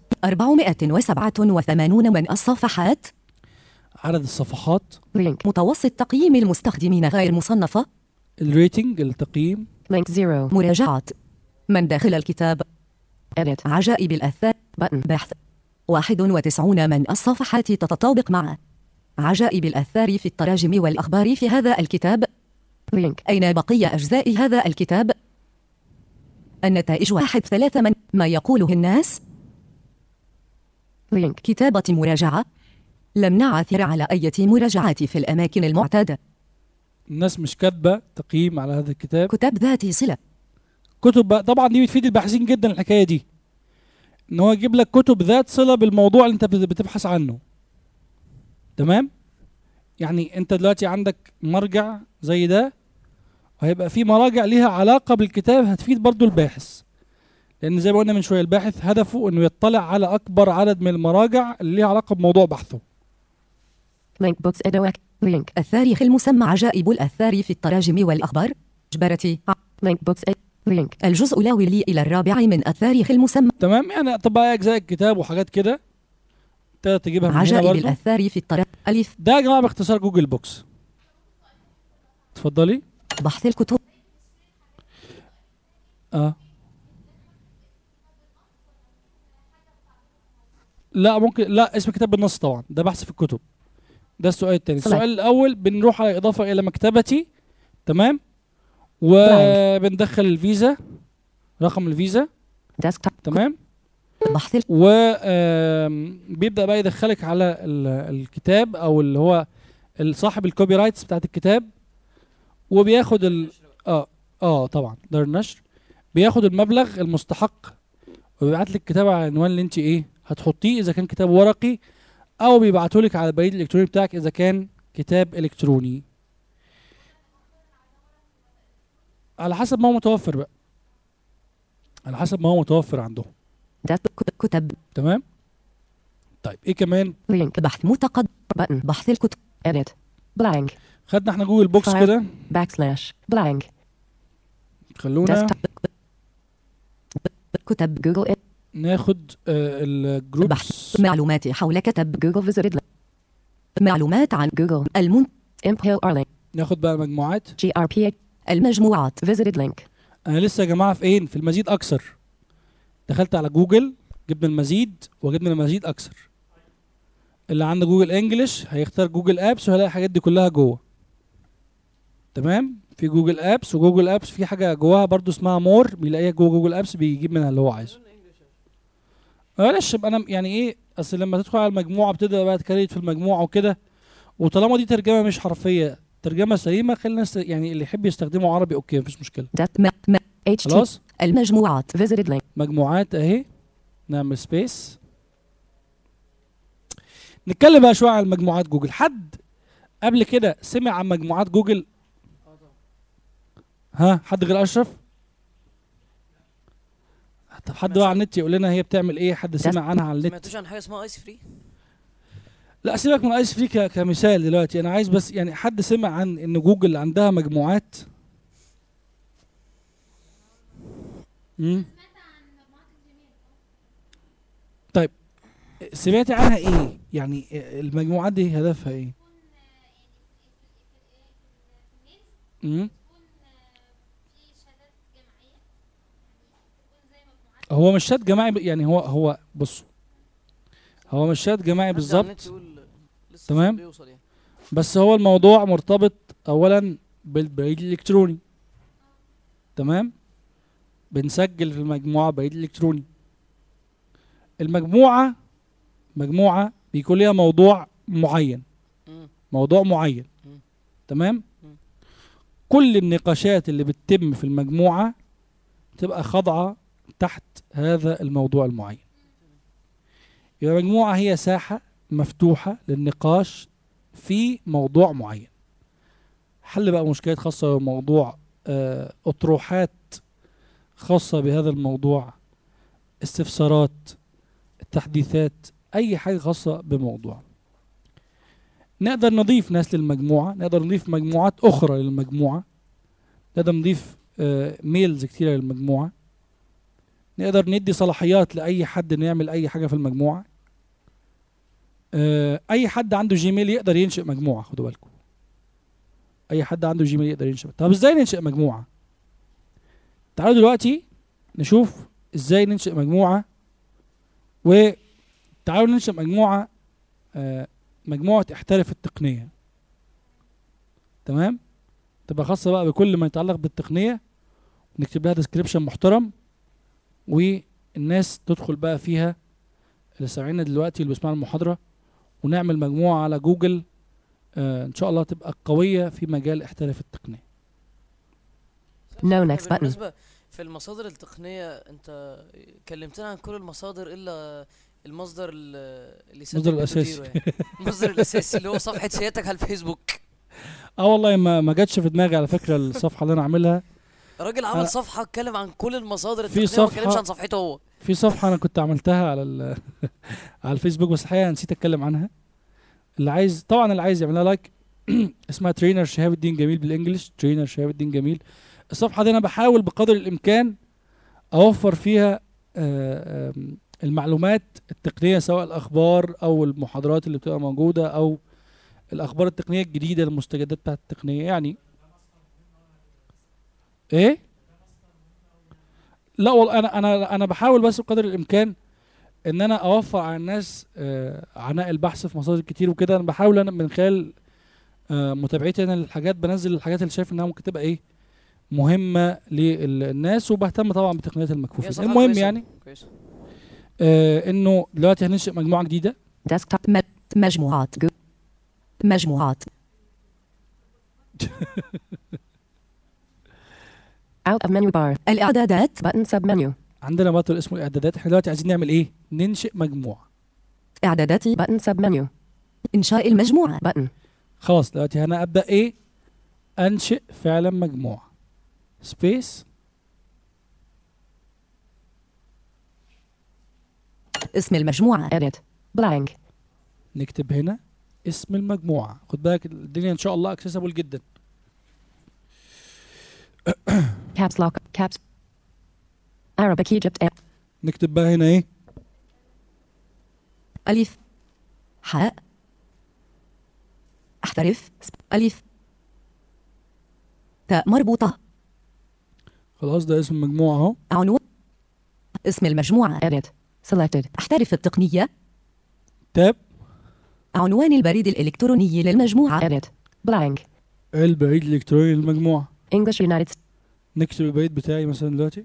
487 من الصفحات عدد الصفحات لينك متوسط تقييم المستخدمين غير مصنفة الريتنج التقييم لينك زيرو مراجعات من داخل الكتاب edit عجائب الأثار بutton بحث 91 من الصفحات تتطابق مع عجائب الأثار في التراجم والأخبار في هذا الكتاب لينك أين بقي أجزاء هذا الكتاب النتائج واحد ثلاثة من ما يقوله الناس لينك كتابة مراجعة لم نعثر على أي مراجعات في الأماكن المعتادة الناس مش كاتبه تقييم على هذا الكتاب كتاب ذات صلة كتب بقى طبعا دي بتفيد الباحثين جدا الحكايه دي ان هو يجيب لك كتب ذات صله بالموضوع اللي انت بت- بتبحث عنه تمام يعني انت دلوقتي عندك مرجع زي ده وهيبقى في مراجع ليها علاقه بالكتاب هتفيد برضو الباحث لان زي ما قلنا من شويه الباحث هدفه انه يطلع على اكبر عدد من المراجع اللي ليها علاقه بموضوع بحثه Link books أدوات Link التاريخ المسمى عجائب الأثار في التراجم والأخبار جبرتي Link books Link الجزء الأول إلى الرابع من التاريخ المسمى تمام يعني طب بقى اجزاء الكتاب وحاجات كده تقدر تجيبها من هنا عجائب برضه الأثار في التراجم ألف ده يا جماعه باختصار جوجل بوكس اتفضلي بحث الكتب اه لا ممكن لا اسم الكتاب بالنص طبعا ده بحث في الكتب ده السؤال الثاني صلاة. السؤال الاول بنروح على اضافه الى مكتبتي تمام وبندخل الفيزا رقم الفيزا Desktop تمام بحث ال- وبيبدا بقى يدخلك على ال- الكتاب او اللي هو صاحب الكوبي رايتس بتاعت الكتاب وبياخد ال اه اه طبعا دار النشر بياخد المبلغ المستحق وبيبعت لك الكتاب على العنوان اللي انت ايه هتحطيه اذا كان كتاب ورقي او بيبعته لك على البريد الالكتروني بتاعك اذا كان كتاب الكتروني على حسب ما هو متوفر بقى على حسب ما هو متوفر عندهم Desk كتب تمام طيب ايه كمان Link بحث متقدم Button بحث الكتب Edit Blank خدنا احنا جوجل بوكس File. كده Backslash Blank خلونا Desktop كتب Google It ناخد آه الجروبس بحث معلومات حول كتب Google visited link معلومات عن Google المن Impale Arlink ناخد بقى مجموعات GRPA المجموعات visited link انا لسه يا جماعه في ايه في المزيد اكثر دخلت على جوجل جبنا المزيد وجبنا المزيد اكثر اللي عنده جوجل انجلش هيختار جوجل ابس وهيلاقي الحاجات دي كلها جوه تمام في جوجل ابس وجوجل ابس في حاجه جواها برضو اسمها مور بيلاقيها جوه جوجل ابس بيجيب منها اللي هو عايزه معلش يبقى انا يعني ايه اصل لما تدخل على المجموعه بتبدا بقى تكريت في المجموعه وكده وطالما دي ترجمه مش حرفيه ترجمه سليمه خلي الناس يعني اللي يحب يستخدمه عربي اوكي مفيش مشكله Desk ما ما HT خلاص المجموعات visited link مجموعات اهي نعمل سبيس نتكلم بقى شويه عن مجموعات جوجل حد قبل كده سمع عن مجموعات جوجل ها حد غير اشرف طب حد بقى على النت يقول لنا هي بتعمل ايه حد سمع عنها على النت سمعتوش عن حاجه اسمها ايس فري لا سيبك من ايس فري ك- كمثال دلوقتي انا عايز بس يعني حد سمع عن ان جوجل عندها مجموعات امم طيب سمعتي عنها ايه يعني المجموعات دي هدفها ايه امم هو مش شات جماعي ب- يعني هو هو بصوا هو مش شات جماعي حد على النت بالظبط يقول لسه تمام. بيوصل يعني بس هو الموضوع مرتبط اولا بالبريد الالكتروني تمام بنسجل في المجموعه بريد الالكتروني المجموعه مجموعه بيكون ليها موضوع معين مم. موضوع معين مم. تمام مم. كل النقاشات اللي بتتم في المجموعه تبقى خاضعه تحت هذا الموضوع المعين يبقى مجموعه هي ساحه مفتوحه للنقاش في موضوع معين حل بقى مشكلات خاصة بموضوع آه، أطروحات خاصة بهذا الموضوع استفسارات تحديثات أي حاجة خاصة بموضوع نقدر نضيف ناس للمجموعة نقدر نضيف مجموعات أخرى للمجموعة نقدر نضيف آه، ميلز كتيرة للمجموعة نقدر ندي صلاحيات لأي حد إنه يعمل أي حاجة في المجموعة آه، اي حد عنده جيميل يقدر ينشئ مجموعه خدوا بالكم اي حد عنده جيميل يقدر ينشئ طب ازاي ننشئ مجموعه تعالوا دلوقتي نشوف ازاي ننشئ مجموعه وتعالوا ننشئ مجموعه آه، مجموعه احترف التقنيه تمام تبقى خاصه بقى بكل ما يتعلق بالتقنيه نكتب لها ديسكريبشن محترم والناس تدخل بقى فيها اللي سامعيننا دلوقتي اللي بيسمعوا المحاضره ونعمل مجموعه على جوجل آه ان شاء الله تبقى قويه في مجال احتراف التقنيه No next button. بالنسبة في المصادر التقنية انت كلمتنا عن كل المصادر الا المصدر ال- اللي سيادتك المصدر الأساسي. بتديره يعني. المصدر الاساسي اللي هو صفحة سيادتك على الفيسبوك اه والله ما ما جاتش في دماغي على فكره الصفحه اللي انا عاملها الراجل أنا- عمل صفحه اتكلم عن كل المصادر في التقنيه وما صفحة- اتكلمش عن صفحته هو في صفحه انا كنت عملتها على ال- على الفيسبوك بس الحقيقه نسيت اتكلم عنها اللي عايز طبعا اللي عايز يعملها لايك اسمها ترينر شهاب الدين جميل بالانجلش ترينر شهاب الدين جميل الصفحه دي انا بحاول بقدر الامكان اوفر فيها آه، آم، المعلومات التقنيه سواء الاخبار او المحاضرات اللي بتبقى موجوده او الاخبار التقنيه الجديده المستجدات بتاعت التقنيه يعني ايه لا والله انا انا انا بحاول بس بقدر الامكان ان انا اوفر على الناس آه، عناء البحث في مصادر كتير وكده انا بحاول انا من خلال آه، متابعتي انا للحاجات بنزل الحاجات اللي شايف انها ممكن تبقى ايه مهمه للناس وبهتم طبعا بتقنيات هي المكفوفين صفحة المهم كويسة. يعني كويس آه انه دلوقتي هننشئ مجموعه جديده ديسكتوب م- مجموعات جو- مجموعات Out of menu bar الإعدادات button submenu عندنا بطل اسمه الاعدادات احنا دلوقتي عايزين نعمل ايه ننشئ مجموعه إعدادات button submenu إنشاء المجموعة button خلاص دلوقتي انا ابدا ايه انشئ فعلا مجموعه سبيس اسم المجموعة edit blank نكتب هنا اسم المجموعه خد بالك الدنيا ان شاء الله اكسسبل جدا caps lock caps Arabic Egypt A- نكتب بقى هنا ايه ألف حاء احترف سب- ألف تاء مربوطة خلاص ده اسم المجموعه اهو عنوان اسم المجموعة edit selected احترف التقنية تاب عنوان البريد الإلكتروني للمجموعة edit blank البريد الالكتروني للمجموعه English United States نكتب البريد بتاعي مثلا دلوقتي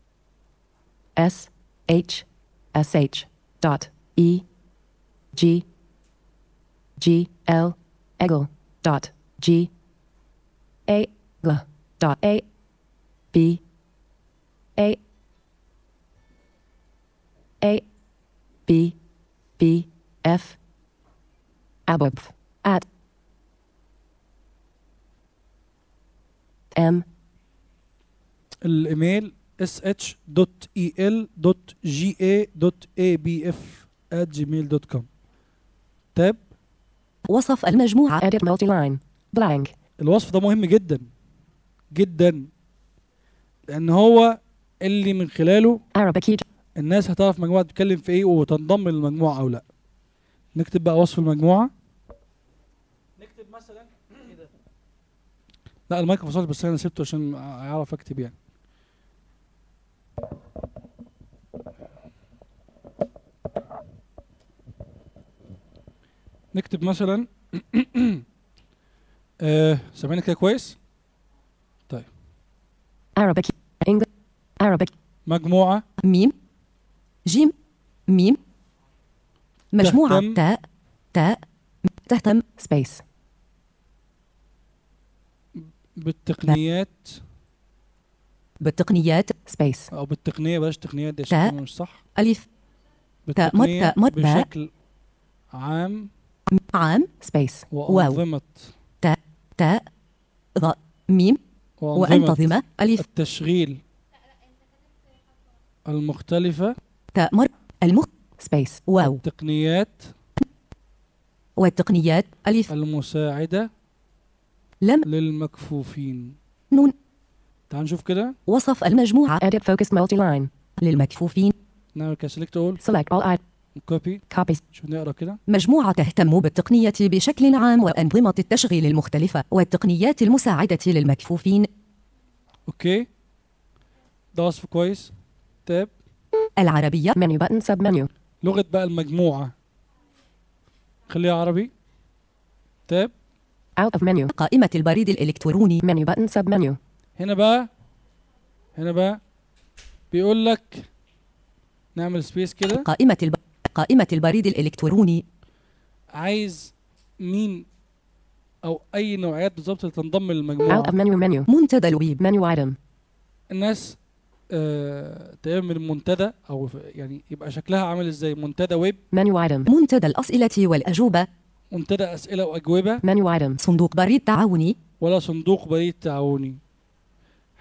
S H S H dot E G G L Eagle dot G A G dot A B A A B B F Above at M الايميل sh.el.ga.abf@gmail.com تاب وصف المجموعة edit multiline blank الوصف ده مهم جدا جدا لان هو اللي من خلاله Arabic Egypt الناس هتعرف مجموعه بتتكلم في ايه وتنضم للمجموعه او لا نكتب بقى وصف المجموعه نكتب مثلا ايه ده لا المايك فصلت بس انا سبته عشان اعرف اكتب يعني نكتب مثلا آه سامعني كده كويس Arabic English Arabic مجموعه ميم جيم ميم مجموعة تهتم. تاء تاء تهتم سبيس بالتقنيات بالتقنيات سبيس او بالتقنيه بلاش تقنيات دي تاء. عشان مش صح ألف تاء مد بالتقنيه تاء مد باء. بشكل عام عام سبيس واو وانظمه تاء غاء ميم وانظمه وأنتظمة ألف التشغيل المختلفه تاء مر المخ سبيس واو التقنيات والتقنيات ألف المساعده لم للمكفوفين نون تعال نشوف كده وصف المجموعة edit focus multiline للمكفوفين نعمل كده سيلكت اول select all items كوبي copies شوف نقرا كده مجموعة تهتم بالتقنية بشكل عام وأنظمة التشغيل المختلفة والتقنيات المساعدة للمكفوفين اوكي ده وصف كويس تاب العربية menu button sub menu لغه بقى المجموعه خليها عربي تاب out of menu قائمة البريد الإلكتروني menu button sub menu هنا بقى هنا بقى بيقول لك نعمل سبيس كده قائمة الب... قائمة البريد الإلكتروني عايز مين او اي نوعيات بالظبط اللي تنضم out للمجموعه of menu menu منتدى الويب menu item الناس آه تعمل منتدى او ف- يعني يبقى شكلها عامل ازاي منتدى ويب menu item منتدى الأسئلة والأجوبة منتدى اسئله واجوبه menu item صندوق بريد تعاوني ولا صندوق بريد تعاوني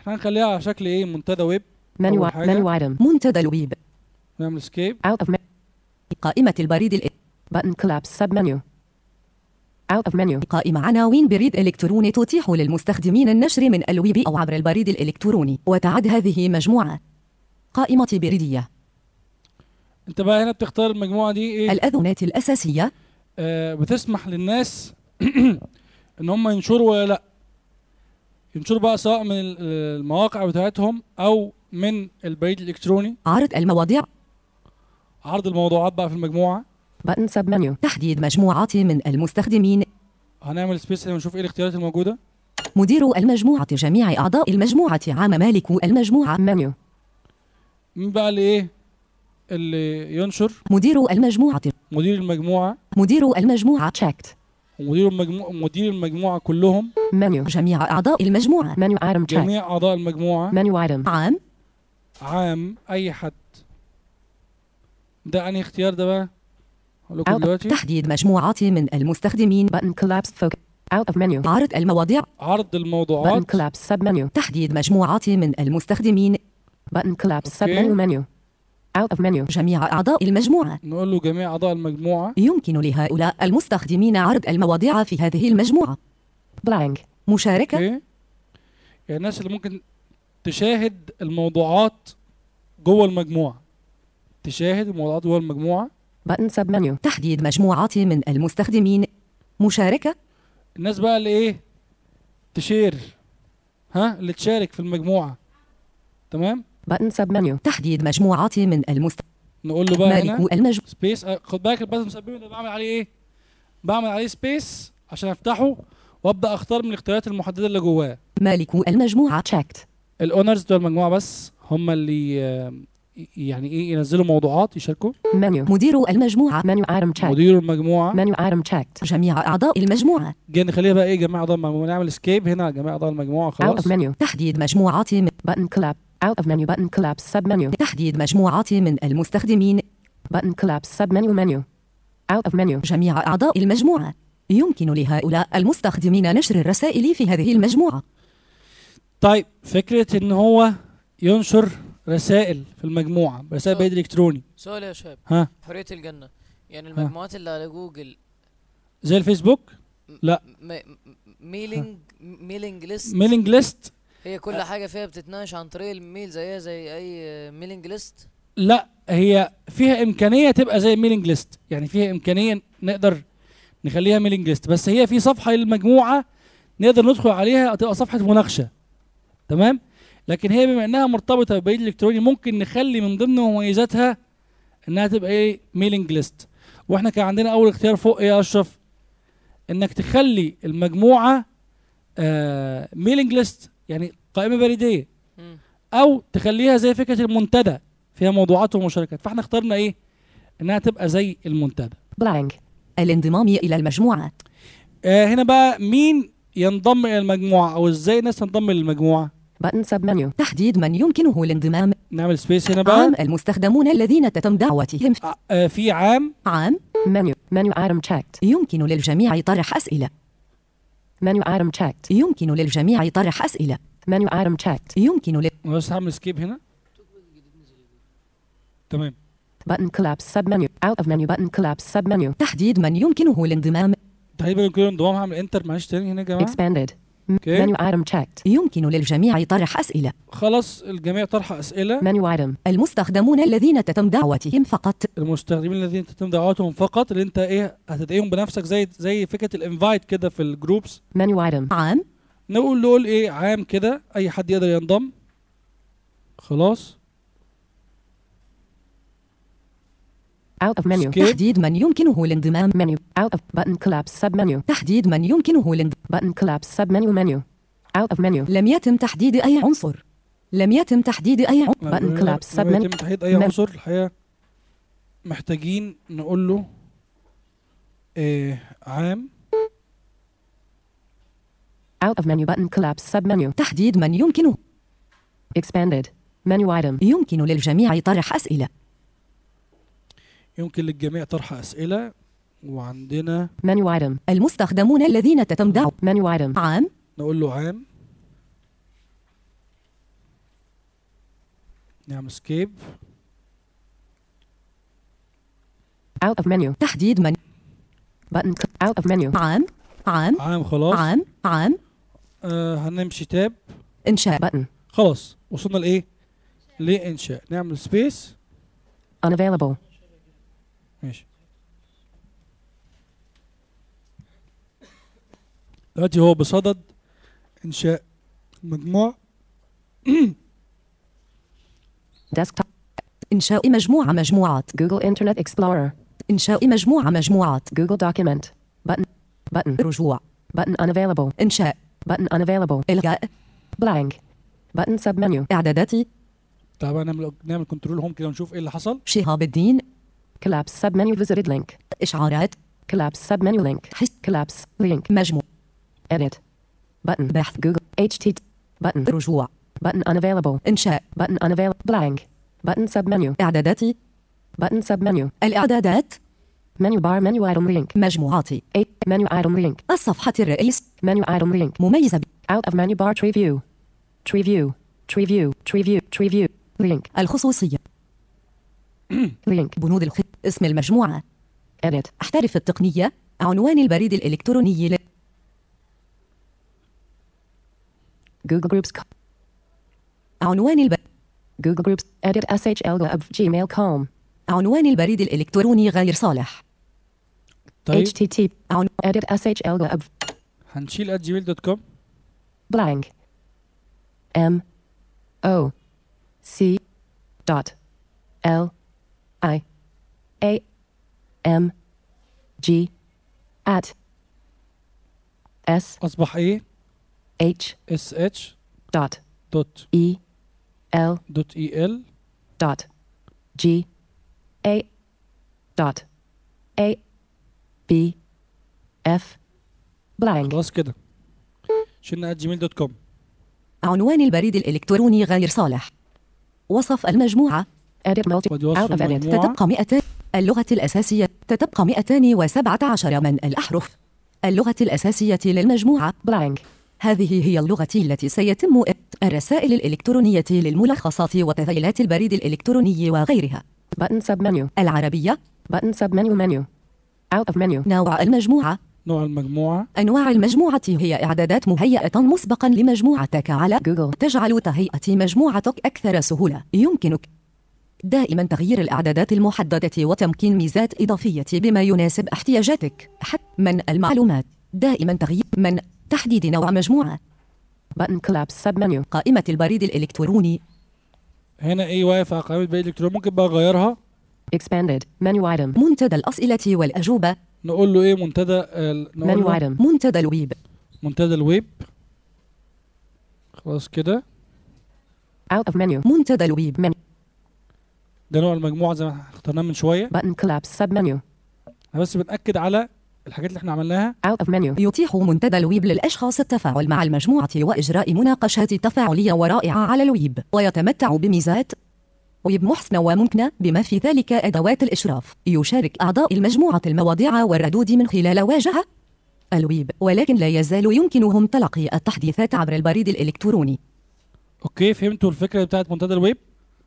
احنا هنخليها على شكل ايه منتدى ويب menu, أول حاجة. menu item منتدى الويب نعمل اسكيب out of menu قائمة البريد ال button collapse submenu out of menu قائمة عناوين بريد إلكتروني تتيح للمستخدمين النشر من الويب أو عبر البريد الإلكتروني وتعد هذه مجموعة قائمة بريدية انت بقى هنا بتختار المجموعه دي ايه الأذونات الأساسية آه بتسمح للناس ان هم ينشروا ولا لا ينشروا بقى سواء من ال- المواقع بتاعتهم او من البريد الالكتروني عرض المواضيع عرض الموضوعات بقى في المجموعه button submenu تحديد مجموعات من المستخدمين هنعمل سبيس هنا ونشوف ايه الاختيارات الموجوده مدير المجموعة جميع أعضاء المجموعة عام مالك المجموعة menu مين بقى اللي ايه اللي ينشر مدير المجموعة مدير المجموعه مدير المجموعة checked ومدير المجموعه مدير المجموعه كلهم menu جميع أعضاء المجموعة menu item checked جميع اعضاء المجموعه menu item عام عام اي حد ده انهي اختيار ده بقى هقول لكم out of دلوقتي تحديد مجموعات من المستخدمين button collapse focus out of menu عرض المواضيع عرض button الموضوعات collapse submenu تحديد مجموعات من المستخدمين button collapse أوكي. submenu menu out of menu جميع أعضاء المجموعة نقول له جميع اعضاء المجموعه يمكن لهؤلاء المستخدمين عرض المواضيع في هذه المجموعة blank مشاركة اوكي يعني الناس اللي ممكن تشاهد الموضوعات جوه المجموعه تشاهد الموضوعات جوه المجموعه button submenu تحديد مجموعات من المستخدمين مشاركة الناس بقى اللي ايه تشير ها اللي تشارك في المجموعه تمام button submenu تحديد مجموعات من المست نقول له بقى هنا مالك المجموعة سبيس خد بالك الباتن مسبب ده بعمل عليه ايه بعمل عليه سبيس عشان افتحه وابدا اختار من الاختيارات المحدده اللي جواه مالك المجموعة checked الاونرز بتوع المجموعه بس هم اللي آه، يعني ايه ينزلوا موضوعات يشاركوا menu مدير المجموعة menu item checked مدير المجموعه menu item checked جميع أعضاء المجموعة جاي نخليها بقى ايه جميع اعضاء المجموعه نعمل اسكيب هنا على جميع اعضاء المجموعه out خلاص of menu تحديد مجموعات من button collapse out of menu button collapse submenu تحديد مجموعات من المستخدمين button collapse submenu menu out of menu جميع أعضاء المجموعة يمكن لهؤلاء المستخدمين نشر الرسائل في هذه المجموعة طيب فكره ان هو ينشر رسائل في المجموعه رسائل صح. بريد الكتروني سؤال يا شباب ها حرية الجنة يعني المجموعات اللي على جوجل زي الفيسبوك لا. م- م- ميلينج ميلينج ليست ميلينج ليست هي كل حاجة فيها بتتناقش عن طريق الميل زيها زي أي ميلينج ليست لا هي فيها امكانيه تبقى زي ميلينج ليست يعني فيها امكانيه نقدر نخليها ميلينج ليست بس هي في صفحه للمجموعه نقدر ندخل عليها تبقى صفحه مناقشه تمام لكن هي بما انها مرتبطه بالبريد الالكتروني ممكن نخلي من ضمن مميزاتها انها تبقى ايه ميلينج ليست واحنا كان عندنا اول اختيار فوق ايه يا اشرف انك تخلي المجموعه آه ميلينج ليست يعني قائمه بريديه مم. او تخليها زي فكره المنتدى فيها موضوعات ومشاركات فاحنا اخترنا ايه انها تبقى زي المنتدى blank الانضمام إلى المجموعة آه هنا بقى مين ينضم الى المجموعه او ازاي الناس تنضم للمجموعه button submenu تحديد من يمكنه الانضمام نعمل سبيس هنا بقى عام المستخدمون الذين تتم دعوتهم آه، آه في عام عام menu menu item checked يمكن للجميع طرح أسئلة menu item checked يمكن للجميع طرح أسئلة menu item checked يمكن لل أنا بس هعمل سكيب هنا تمام button collapse submenu out of menu button collapse submenu تحديد من يمكنه الانضمام تقريبا يمكن انضمام هعمل انتر معلش تاني هنا يا جماعه expanded M- اوكي menu item checked يمكن للجميع طرح أسئلة خلاص الجميع طرح اسئله menu item المستخدمون الذين تتم دعوتهم فقط المستخدمين الذين تتم دعواتهم فقط اللي انت ايه هتدعيهم بنفسك زي زي فكره الانفايت كده في الجروبس menu item عام نقول نقول ايه عام كده اي حد يقدر ينضم خلاص out of menu Skip. تحديد من يمكنه الانضمام menu out of button collapse submenu تحديد من يمكنه الانضمام button collapse submenu menu out of menu لم يتم تحديد أي عنصر لم يتم تحديد أي عنصر button collapse لما submenu يتم تحديد اي من- عنصر الحقيقه محتاجين نقول له إيه عام out of menu button collapse submenu تحديد من يمكنه expanded menu item يمكن للجميع طرح أسئلة يمكن للجميع طرح اسئله وعندنا menu item المستخدمون الذين تتم دعوة menu item عام نقول له عام نعمل سكيب Out of menu. تحديد من Button. cl- Out of menu. عام عام عام خلاص عام عام آه هنمشي تاب إنشاء Button. خلاص وصلنا لايه لانشاء نعمل سبيس Unavailable. ماشي دلوقتي هو بصدد انشاء مجموع Desktop. إنشاء مجموعة مجموعات Google Internet Explorer. إنشاء مجموعة مجموعات Google Document. Button. Button. رجوع Button unavailable. إنشاء Button unavailable. إلغاء Blank. Button submenu. إعدادات تعال بقى نعمل نعمل كنترول هوم كده ونشوف ايه اللي حصل شهاب الدين Collapse submenu visited link. إشعارات Collapse submenu link. حس Collapse. Link. مجموع Edit. Button. بحث Google. HTTP. Button. رجوع Button unavailable. إنشاء Button unavailable. Blank. Button submenu. إعدادات Button submenu. الإعدادات Menu bar menu item link. مجموعات A. Menu item link. الصفحة الرئيس Menu item link. مميزة ب- Out of menu bar tree view. Tree view. Tree view. Tree view. Tree view. Link. الخصوصية Link. بنود الخ... اسم المجموعة Edit. احترف التقنية عنوان البريد الإلكتروني ل... Google Groups. co- عنوان الب... Google Groups. Edit SHL of gmail.com. عنوان البريد الإلكتروني غير صالح طيب HTTP. عن... Edit SHL of هنشيل at gmail دوت كوم blank. M. O. C. Dot. L. I. A. M. G. At. S. اصبح ايه H. اس اتش Dot. دوت E. L. دوت اي ال Dot. G. A. Dot. A. B. F. Blank. خلاص كده شلنا at gmail دوت كوم عنوان البريد الإلكتروني غير صالح وصف المجموعة Edit multi. ودي وصف Out of edit. المجموعة. تتبقى 200 اللغة الأساسية تتبقى 217 من الأحرف اللغة الأساسية للمجموعة Blank. هذه هي اللغة التي سيتم الرسائل الإلكترونية للملخصات وتذيلات البريد الإلكتروني وغيرها Button submenu. العربية Button submenu menu. Out of menu. نوع المجموعة نوع المجموعة أنواع المجموعة هي إعدادات مهيئة مسبقا لمجموعتك على Google. تجعل تهيئة مجموعتك أكثر سهولة يمكنك دائما تغيير الإعدادات المحددة وتمكين ميزات إضافية بما يناسب احتياجاتك حتى من المعلومات دائما تغيير من تحديد نوع مجموعة Button collapse submenu. قائمة البريد الإلكتروني هنا ايه واقف على قائمة بريد الكتروني ممكن بقى اغيرها Expanded. Menu item. منتدى الأسئلة والأجوبة نقول له ايه منتدى ال- نقول Menu له item. منتدى الويب منتدى الويب خلاص كده Out of menu. منتدى الويب Menu. ده نوع المجموعة زي ما احنا اخترناه من شوية Button collapse submenu. احنا بس بنأكد على الحاجات اللي احنا عملناها Out of menu. يتيح منتدى الويب للأشخاص التفاعل مع المجموعة وإجراء مناقشات تفاعلية ورائعة على الويب ويتمتع بميزات ويب محسنة وممكنة بما في ذلك أدوات الإشراف يشارك أعضاء المجموعة المواضيع والردود من خلال واجهة الويب ولكن لا يزال يمكنهم تلقي التحديثات عبر البريد الإلكتروني اوكي فهمتوا الفكرة بتاعت منتدى الويب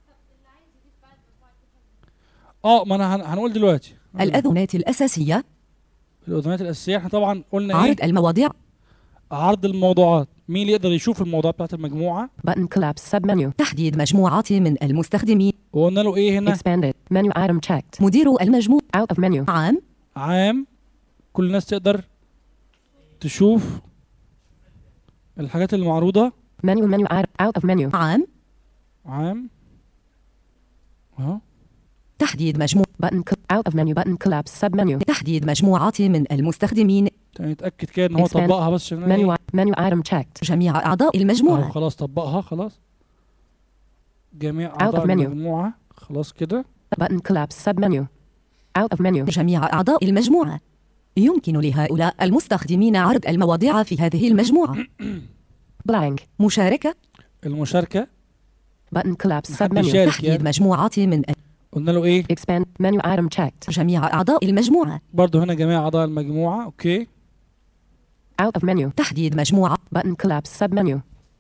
اه ما انا هن- هنقول دلوقتي الأذونات الأساسية الاذونات الاساسيه احنا طبعا قلنا ايه عرض المواضيع عرض الموضوعات مين اللي يقدر يشوف الموضوع بتاعت المجموعه Button collapse submenu. تحديد مجموعات من المستخدمين وقلنا له ايه هنا Expanded. Menu item checked. مدير المجموعة Out of menu. عام عام كل الناس تقدر تشوف الحاجات اللي معروضه Menu menu item. Out of menu. عام عام اهو تحديد مجموعة Button co- out of menu. Button collapse submenu. تحديد مجموعات من المستخدمين يعني نتاكد كده ان هو Expand. طبقها بس عشان Menu إيه؟ i- menu item checked. جميع أعضاء اهو المجموعة خلاص طبقها خلاص جميع of اعضاء menu. المجموعه خلاص كده Button collapse submenu. Out of menu. جميع أعضاء المجموعة يمكن لهؤلاء المستخدمين عرض المواضيع في هذه المجموعة Blank. مشاركة المشاركه Button collapse محدش submenu. يشارك تحديد يعني مجموعات من قلنا له ايه Expand. Menu item checked. جميع أعضاء المجموعة برضو هنا جميع اعضاء المجموعه اوكي Out of menu. تحديد مجموعة Button collapse submenu.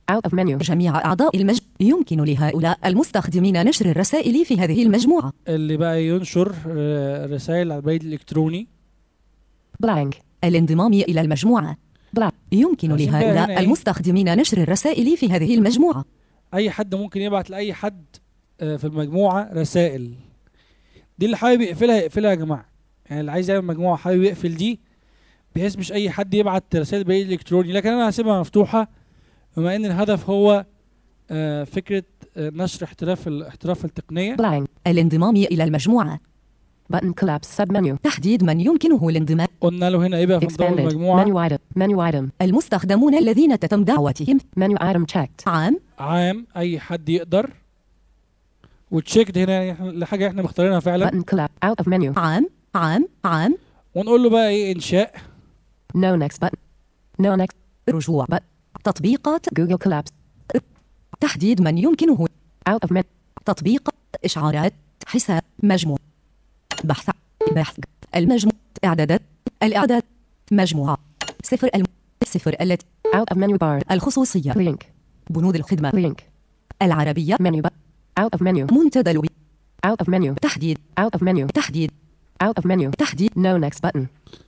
Out of menu. جميع أعضاء المج يمكن لهؤلاء المستخدمين نشر الرسائل في هذه المجموعة اللي بقى ينشر آه، رسائل على البريد الالكتروني Blank. الانضمام إلى المجموعة Black. يمكن عشان كده هنا لهؤلاء إيه؟ المستخدمين نشر الرسائل في هذه المجموعة اي حد ممكن يبعت لاي حد آه، في المجموعه رسائل دي اللي حابب يقفلها يقفلها يا جماعه يعني اللي عايز يعمل مجموعه حابب يقفل دي بحيث مش اي حد يبعت رسائل بريد الكتروني لكن انا هسيبها مفتوحه بما ان الهدف هو آه، فكره آه، نشر احتراف الاحتراف التقنيه Blank. الانضمام إلى المجموعة Button collapse submenu. تحديد من يمكنه الانضمام قلنا له هنا ايه بقى في نظام Expanded. المجموعه Menu item. Menu item. المستخدمون الذين تتم دعوتهم Menu item checked. عام عام اي حد يقدر وتشيك هنا يعني إحنا- لحاجه احنا مختارينها فعلا Button collapse. Out of menu. عام عام عام ونقول له بقى ايه انشاء No next button. No next. رجوع But. تطبيقات Google collapse. تحديد من يمكنه Out of menu. تطبيق إشعارات حساب مجموع بحث بحث المجموع إعدادات الإعداد مجموعة صفر الم... صفر التي Out of menu bar. الخصوصية Link. بنود الخدمة Link. العربية Menu but. Out of menu. منتدى الوي Out of menu. تحديد Out of menu. تحديد Out of menu. تحديد No next button.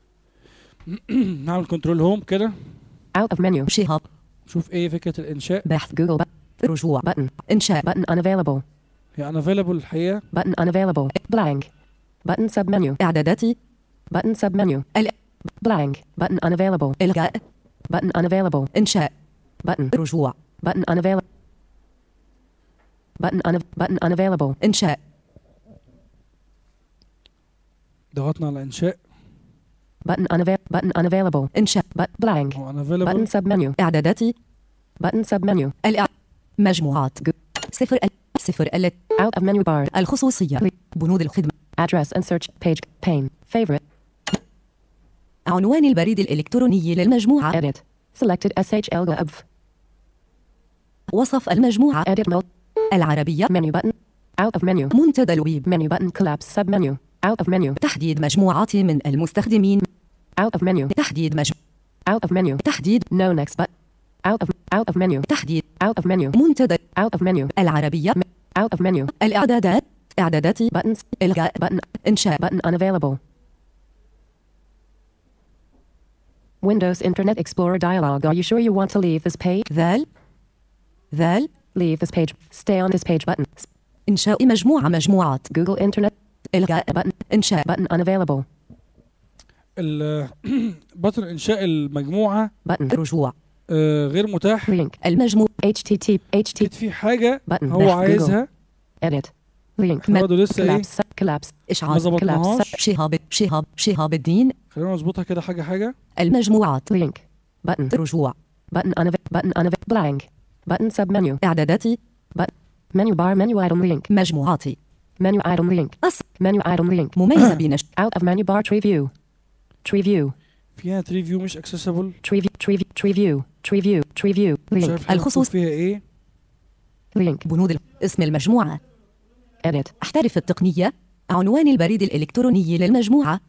نعمل كنترول هوم كده Out of menu. شهاب شوف ايه فكره الانشاء بحث Google but. رجوع Button. إنشاء Button unavailable. هي unavailable الحقيقه Button unavailable. Blank. Button submenu. إعدادات Button submenu. ال- Blank. Button unavailable. إلغاء Button unavailable. إنشاء Button. رجوع Button unavailable. Button unav- button unavailable. إنشاء ضغطنا على انشاء Button unavail- button unavailable. إنشاء But blank. هو Button unavailable submenu. إعدادات Button submenu. الإع... مجموعات جو- صفر ال... صفر التي Out of menu bar. الخصوصية بنود الخدمة Address and search page. Pane. Favorite. عنوان البريد الإلكتروني للمجموعة Edit. Selected SHL of. وصف المجموعة Edit mode. العربية Menu button. Out of menu. منتدى الويب Menu button collapse submenu. Out of menu. تحديد مجموعات من المستخدمين Out of menu. تحديد مج... Out of menu. تحديد No next but. Out of out of menu. تحديد Out of menu. منتدى Out of menu. العربية Out of menu. الإعدادات إعدادات Buttons. إلغاء Button. إنشاء Button unavailable. Windows Internet Explorer dialog. Are you sure you want to leave this page? ذال ذال Leave this page. Stay on this page button. S- إنشاء مجموعة مجموعات Google Internet إلغاء button. إنشاء Button unavailable. ال- بطن انشاء المجموعه Button. رجوع آه، غير متاح Link. المجموع HTTP. HTTP. اكيد في حاجه Button. هو Google. عايزها Edit. Link. برضه لسه ايه Collapse. Collapse. ما إشعار ظبطناهاش شهاب شهاب شهاب الدين خلينا نظبطها كده حاجه حاجه المجموعات Link. Button. رجوع Button unavailable. Button unavailable. Blank. Button submenu. إعدادات Menu bar. Menu item link. مجموعات Menu item link. أصل Menu item link. مميزة بنشر Out of menu bar. Tree view. Tree view. في هنا تري فيو مش اكسسبل Tree view. Tree view. Tree view. Tree view. Tree view. مش Link. عارف الخصوص الخصوص. فيها ايه Link. بنود ال- اسم المجموعة Edit. احترف التقنية عنوان البريد الإلكتروني للمجموعة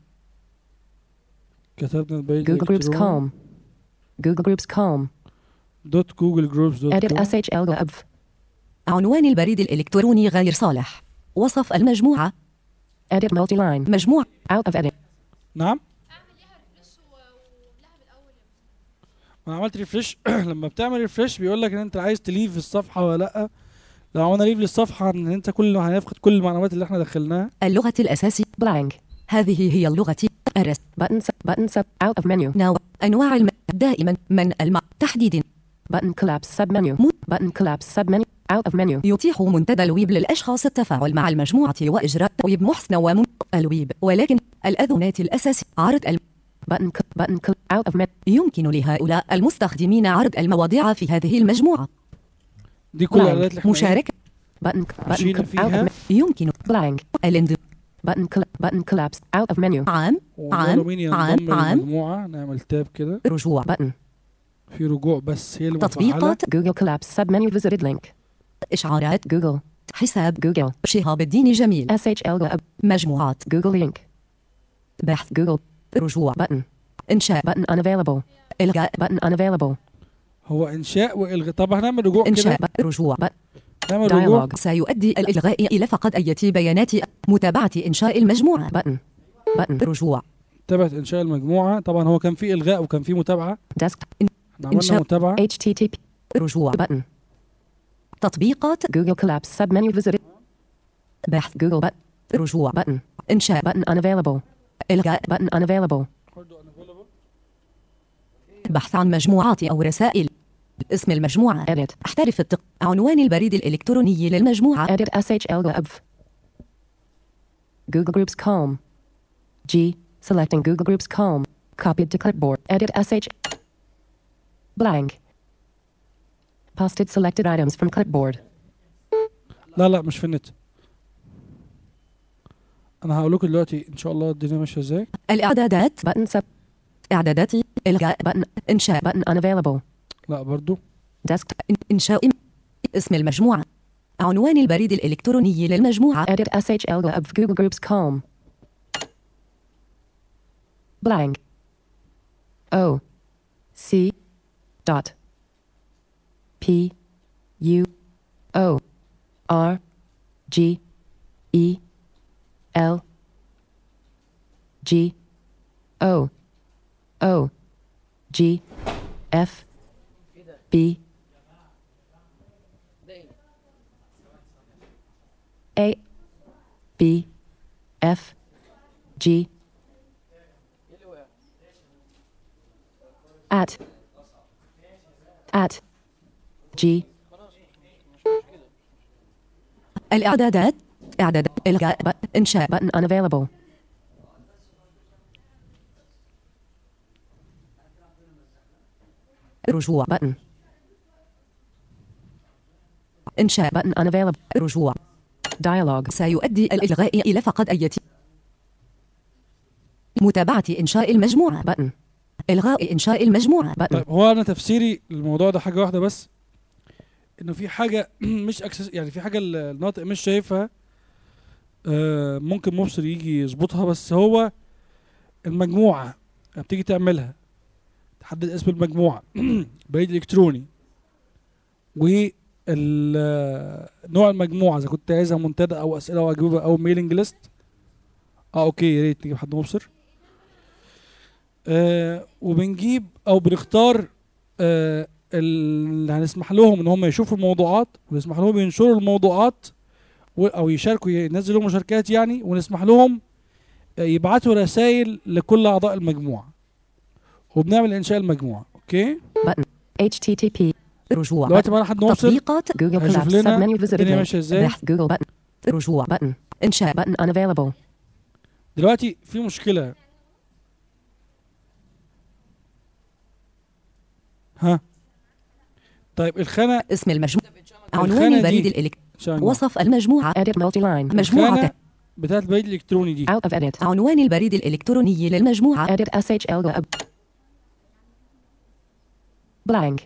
كتبنا البريد Google Groups الإلكتروني. com. Google Groups com. دوت جوجل جروبس دوت Edit كوم. SHL of. عنوان البريد الإلكتروني غير صالح وصف المجموعة Edit multi-line. مجموعة Out of edit. نعم انا عملت ريفرش لما بتعمل ريفرش بيقول لك ان انت عايز تليف الصفحه ولا لا لو عملنا ليف للصفحه ان انت كل هنفقد كل المعلومات اللي احنا دخلناها اللغة الأساسية Blank. هذه هي اللغة أرس Button sub. Button sub. Out of menu. نوع أنواع الم... دائما من الم... تحديد Button collapse submenu. Mo- Button collapse submenu. Out of menu. يتيح منتدى الويب للأشخاص التفاعل مع المجموعة وإجراء ويب محسن ومم الويب ولكن الأذونات الأساسية عرض الم... Button. co- Button. co- Out of menu. يمكن لهؤلاء المستخدمين عرض المواضيع في هذه المجموعة دي كل Blank. الاعدادات اللي احنا إيه؟ مشاركة Button. Button. مشينا co- Out of فيها menu. يمكن Blank. الاندماج Button. colla- Button collapse. Out of menu. عام وقلنا له عام مين عام ينضم عام للمجموعه نعمل تاب كده رجوع Button. في رجوع بس هي اللي مفعله تطبيقات Google collapse submenu visited link. إشعارات Google. حساب Google. شهاب الدين جميل SHL of. مجموعات Google link. بحث Google. رجوع Button. إنشاء Button unavailable. إلغاء Button unavailable. هو انشاء والغاء طب هنعمل رجوع كده إنشاء بق- رجوع بق- نعمل رجوع Dialogue. سيؤدي الإلغاء إلى فقد أية بيانات متابعة إنشاء المجموعة Button. Button. رجوع تبعت انشاء المجموعه طبعا هو كان في الغاء وكان في متابعه Desk. احنا عملنا إنشاء. متابعه HTTP. رجوع Button. تطبيقات Google Collapse submenu visited. بحث Google button. رجوع Button. إنشاء Button unavailable. إلغاء Button unavailable. بحث عن مجموعات أو رسائل اسم المجموعة Edit. احترف التق... عنوان البريد الإلكتروني للمجموعة Edit SHL of. Google Groups com. G. Selecting Google Groups com. Copied to clipboard. Edit SH. Blank. Posted selected items from clipboard. لا لا مش في النت انا هقول لكم دلوقتي ان شاء الله الدنيا ماشيه ازاي الإعدادات Button sub. إعدادات إلغاء Button. إنشاء Button unavailable. لا برضو Desktop. إن- إنشاء اسم المجموعة عنوان البريد الإلكتروني للمجموعة Edit SHL of Google Groups com. Blank. O. C. Dot. P. U. O. R. G. E. L. G. O. O. G. F. B. A. B. F. G. At. At. G. الإعدادات إعداد إلغاء But إنشاء button unavailable. رجوع Button. إنشاء Button unavailable. رجوع Dialog. سيؤدي الإلغاء إلى فقد أية متابعة إنشاء المجموعة Button. إلغاء إنشاء المجموعة Button. طيب هو انا تفسيري للموضوع ده حاجه واحده بس انه في حاجه مش اكسس يعني في حاجه ال- الناطق مش شايفها آه، ممكن مبصر يجي يظبطها بس هو المجموعه لما بتيجي تعملها تحدد اسم المجموعه بريد الكتروني و ال- نوع المجموعه اذا كنت عايزها منتدى او اسئله او اجوبه او ميلينج ليست اه اوكي يا ريت نجيب حد مبصر آه وبنجيب او بنختار آه اللي هنسمح لهم ان هم يشوفوا الموضوعات ونسمح لهم ينشروا الموضوعات و- او يشاركوا ينزلوا مشاركات يعني ونسمح لهم آه، يبعتوا رسائل لكل اعضاء المجموعه وبنعمل انشاء المجموعه اوكي HTTP. رجوع دلوقتي بقى حد مبصر تطبيقات Google هيشوف Collapse لنا submenu visited. الدنيا link. ماشيه ازاي بحث Google button. رجوع Button. إنشاء Button unavailable. دلوقتي في مشكله ها طيب الخانه اسم المجموعة عنوان الخانة البريد دي. الإلكتروني ثانية. وصف المجموعة Edit multi-line. مجموعة الخانه بتاعت البريد الالكتروني دي Out of edit. عنوان البريد الإلكتروني للمجموعة Edit SHL of. Blank.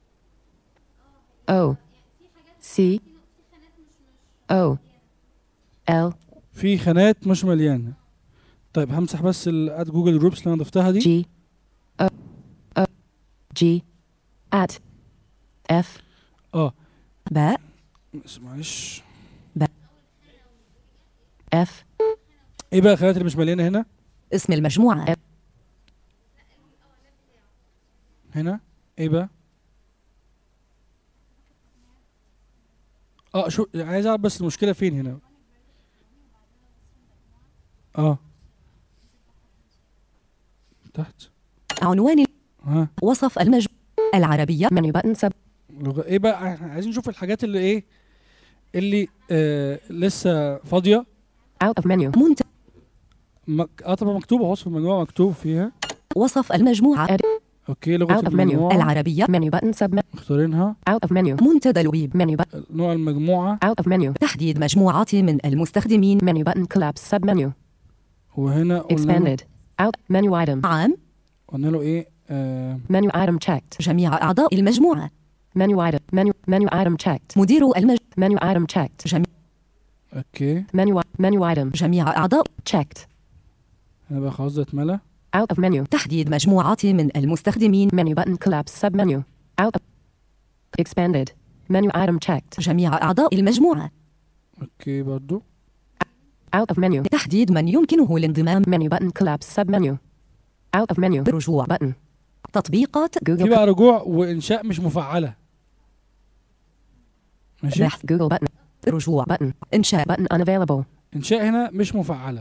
O. C. O. L. في خانات مش مليانه طيب همسح بس الاد جوجل جروبس اللي انا ضفتها دي G. O. O. G. At. F. اه باء بس معلش F. ايه بقى الخانات اللي مش مليانه هنا اسم المجموعة هنا ايه بقى اه شو عايز اعرف بس المشكله فين هنا اه تحت عنوان ال- ها وصف المجموعة العربية Menu button sub. لغة ايه بقى احنا عايزين نشوف الحاجات اللي ايه اللي آه لسه فاضيه Out of menu. منت مك... اه طبعا مكتوبه وصف المجموعه مكتوب فيها وصف المجموعة اوكي لغه Out of menu. المجموعه العربية Menu button sub. مختارينها Out of menu. منتدى الويب Menu button. نوع المجموعه Out of menu. تحديد مجموعات من المستخدمين Menu button collapse submenu. وهنا قلنا له, Expanded. Out. Menu item. عام قلنا له ايه آه Menu item checked. جميع أعضاء المجموعة Menu item. Menu. Menu item checked. مدير المج... Menu item checked. جميع, اوكي Menu. Menu item. جميع أعضاء Checked. هنا بقى خلاص ده اتملى Out of menu. تحديد مجموعات من المستخدمين Menu button collapse submenu. Out of. Expanded. Menu item checked. جميع أعضاء المجموعة اوكي برضو Out of menu. تحديد من يمكنه الانضمام Menu button collapse submenu. Out of menu. رجوع Button. تطبيقات في Google. بقى رجوع وانشاء مش مفعله ماشي Beth. Google button. رجوع Button. إنشاء Button unavailable. انشاء هنا مش مفعله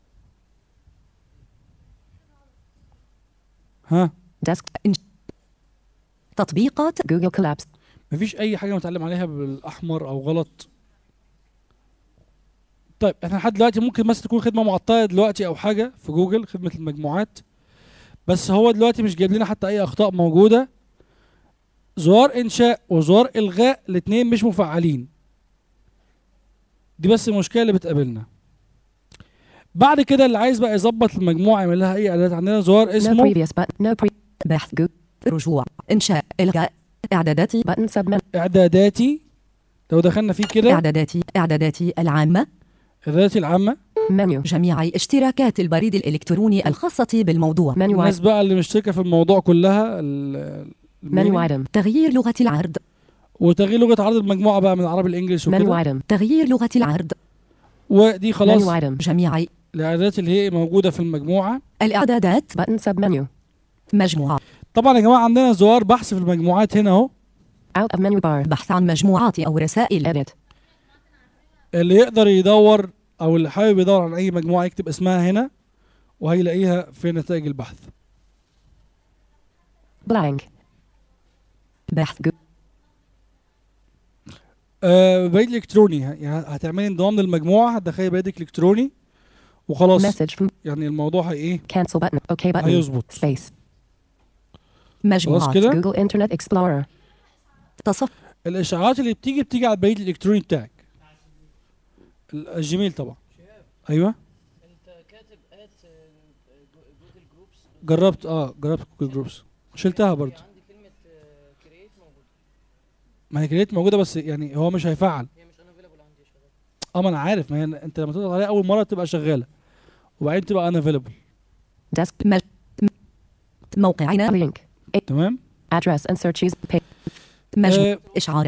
ها ديسك إنش... تطبيقات Google collapse. مفيش اي حاجه متعلم عليها بالاحمر او غلط طيب احنا لحد دلوقتي ممكن مثلا تكون خدمه معطله دلوقتي او حاجه في جوجل خدمه المجموعات بس هو دلوقتي مش جايب لنا حتى اي اخطاء موجوده زرار انشاء وزرار الغاء الاثنين مش مفعلين دي بس المشكله اللي بتقابلنا بعد كده اللي عايز بقى يظبط المجموعه يعمل لها اي اعدادات عندنا زرار No اسمه previous button. No pre. بحث Go. رجوع إنشاء إلغاء إعدادات Button submenu. اعداداتي لو دخلنا فيه كده إعدادات إعدادات العامة اعداداتي العامه Menu. جميع اشتراكات البريد الإلكتروني الخاصة بالموضوع Menu الناس item. بقى اللي مشتركه في الموضوع كلها ال- Menu الميل. item. تغيير لغة العرض وتغيير لغه عرض المجموعه بقى من العربي الانجليش Menu وكده item. تغيير لغة العرض ودي Menu خلاص item. جميع الاعدادات اللي هي موجوده في المجموعه الإعدادات Button submenu. مجموعة طبعا يا جماعه عندنا زرار بحث في المجموعات هنا اهو Out of menu bar. بحث عن مجموعات أو رسائل Edit. اللي يقدر يدور او اللي حابب يدور عن اي مجموعه يكتب اسمها هنا وهيلاقيها في نتائج البحث Blank. بحث Go- آه بريد الكتروني يعني هتعملي انضمام للمجموعه هتدخلي بريد الكتروني وخلاص Message from يعني الموضوع هي ايه cancel button. OK button. هيظبط Space. مجموعات كده؟ Google Internet Explorer. تصف الاشعارات اللي بتيجي بتيجي على البريد الالكتروني بتاعك ال- الجيميل طبعا ايوه انت كاتب ات جوجل جروبس جربت اه جربت جوجل جروبس شلتها برضه عندي كلمه كرييت موجوده ما هي كريت موجوده بس يعني هو مش هيفعل هي مش انافيلابل عندي يا شباب اه ما انا عارف ما هي انت لما تضغط عليها اول مره تبقى شغاله وبعدين تبقى انا افيلبل Desk. مج... م- موقعنا Link. تمام Address and search use. Page. مجموعة آه إشعار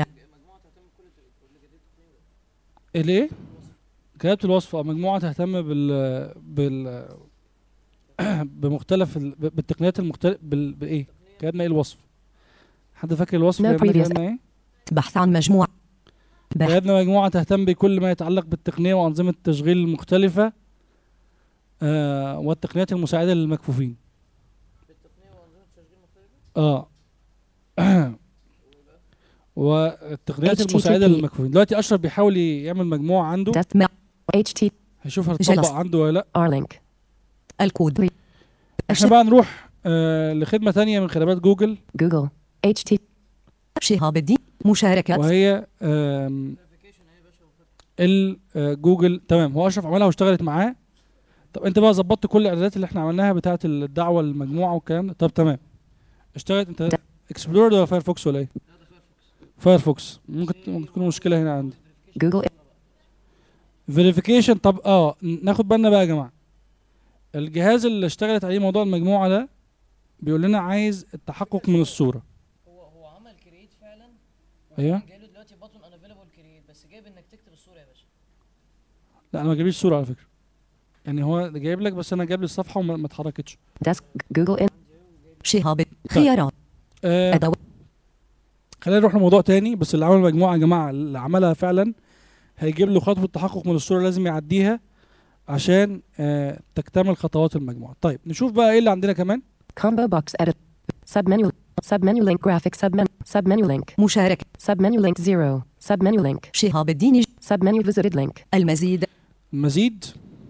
الايه كتبت الوصفه مجموعه تهتم بال بال بمختلف ال... ب- بالتقنيات المختلفه بال... بايه كتبنا ايه الوصف حد فاكر الوصف No كتبنا previous. كتبنا ايه بحث عن مجموعة بحث كتبنا مجموعه تهتم بكل ما يتعلق بالتقنيه وانظمه التشغيل المختلفه آه والتقنيات المساعده للمكفوفين بالتقنيه وانظمه تشغيل مختلفه اه والتقنيات HTTP. المساعده للمكفوفين دلوقتي اشرف بيحاول يعمل مجموعه عنده Desk. مع HT. هيشوفها جلس. تطبق عنده ولا لا R-Link. الكود احنا بقى نروح آه لخدمه تانية من خدمات جوجل Google. HT. شهاب الدين مشاركة وهي آم، ال آه، جوجل تمام هو اشرف عملها واشتغلت معاه طب انت بقى ظبطت كل الاعدادات اللي احنا عملناها بتاعه الدعوه للمجموعه والكلام ده طب تمام اشتغلت انت اكسبلورر ولا فايرفوكس ولا ايه فايرفوكس ممكن ممكن تكون مشكله هنا عندي Google. فيريفيكيشن طب اه ن- ناخد بالنا بقى يا جماعه الجهاز اللي اشتغلت عليه موضوع المجموعه ده بيقول لنا عايز التحقق من الصوره هو هو عمل كرييت فعلا ايوه جاي له دلوقتي بطن انافيلابل كرييت بس جايب انك تكتب الصوره يا باشا لا انا ما جابليش صوره على فكره يعني هو جايب لك بس انا جايب لي الصفحه وما ما اتحركتش Desk. Google. In. شهاب خيارات آه أدوات خلينا نروح لموضوع تاني بس اللي عمل المجموعه يا جماعه اللي عملها فعلا هيجيب له خطوه التحقق من الصوره لازم يعديها عشان آه تكتمل خطوات المجموعه طيب نشوف بقى ايه اللي عندنا كمان Combo box edit. Submenu. Submenu link graphic submenu. Submenu link. مشاركة Submenu link 0. Submenu link. شهاب الدين Submenu visited link. المزيد المزيد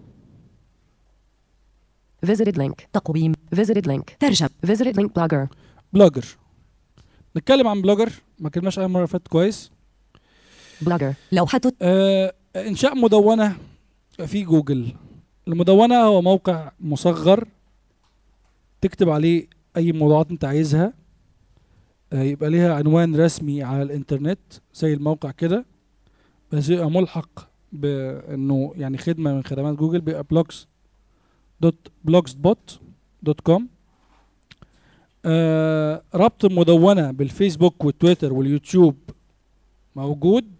Visited link. تقويم Visited link. ترجم Visited link blogger. بلوجر نتكلم عن بلوجر ما كناش اي مره اللي فاتت كويس Blogger. لوحة آه انشاء مدونه في جوجل المدونه هو موقع مصغر تكتب عليه اي موضوعات انت عايزها آه يبقى ليها عنوان رسمي على الانترنت زي الموقع كده بس يبقى ملحق بانه يعني خدمه من خدمات جوجل بيبقى بلوجز دوت بلوجز بوت دوت كوم آه ربط مدونه بالفيسبوك والتويتر واليوتيوب موجود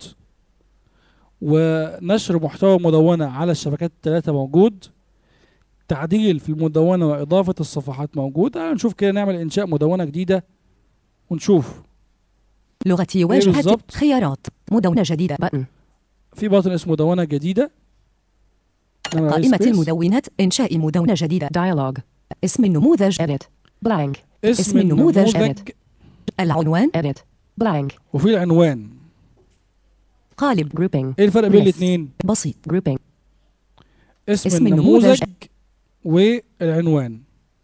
ونشر محتوى مدونه على الشبكات الثلاثه موجود تعديل في المدونه واضافه الصفحات موجود تعالوا نشوف كده نعمل انشاء مدونه جديده ونشوف لغة واجهة بالظبط؟ خيارات مدونة جديدة Button. في بطن اسمه مدونه جديده نعمل عليه قائمة space. المدونات إنشاء مدونة جديدة Dialog. اسم النموذج Edit. Blank. اسم اسم النموذج. النموذج العنوان Edit. Blank. وفي العنوان قالب Grouping. ايه الفرق بين List. الاثنين بسيط Grouping. اسم, اسم النموذج, النموذج. والعنوان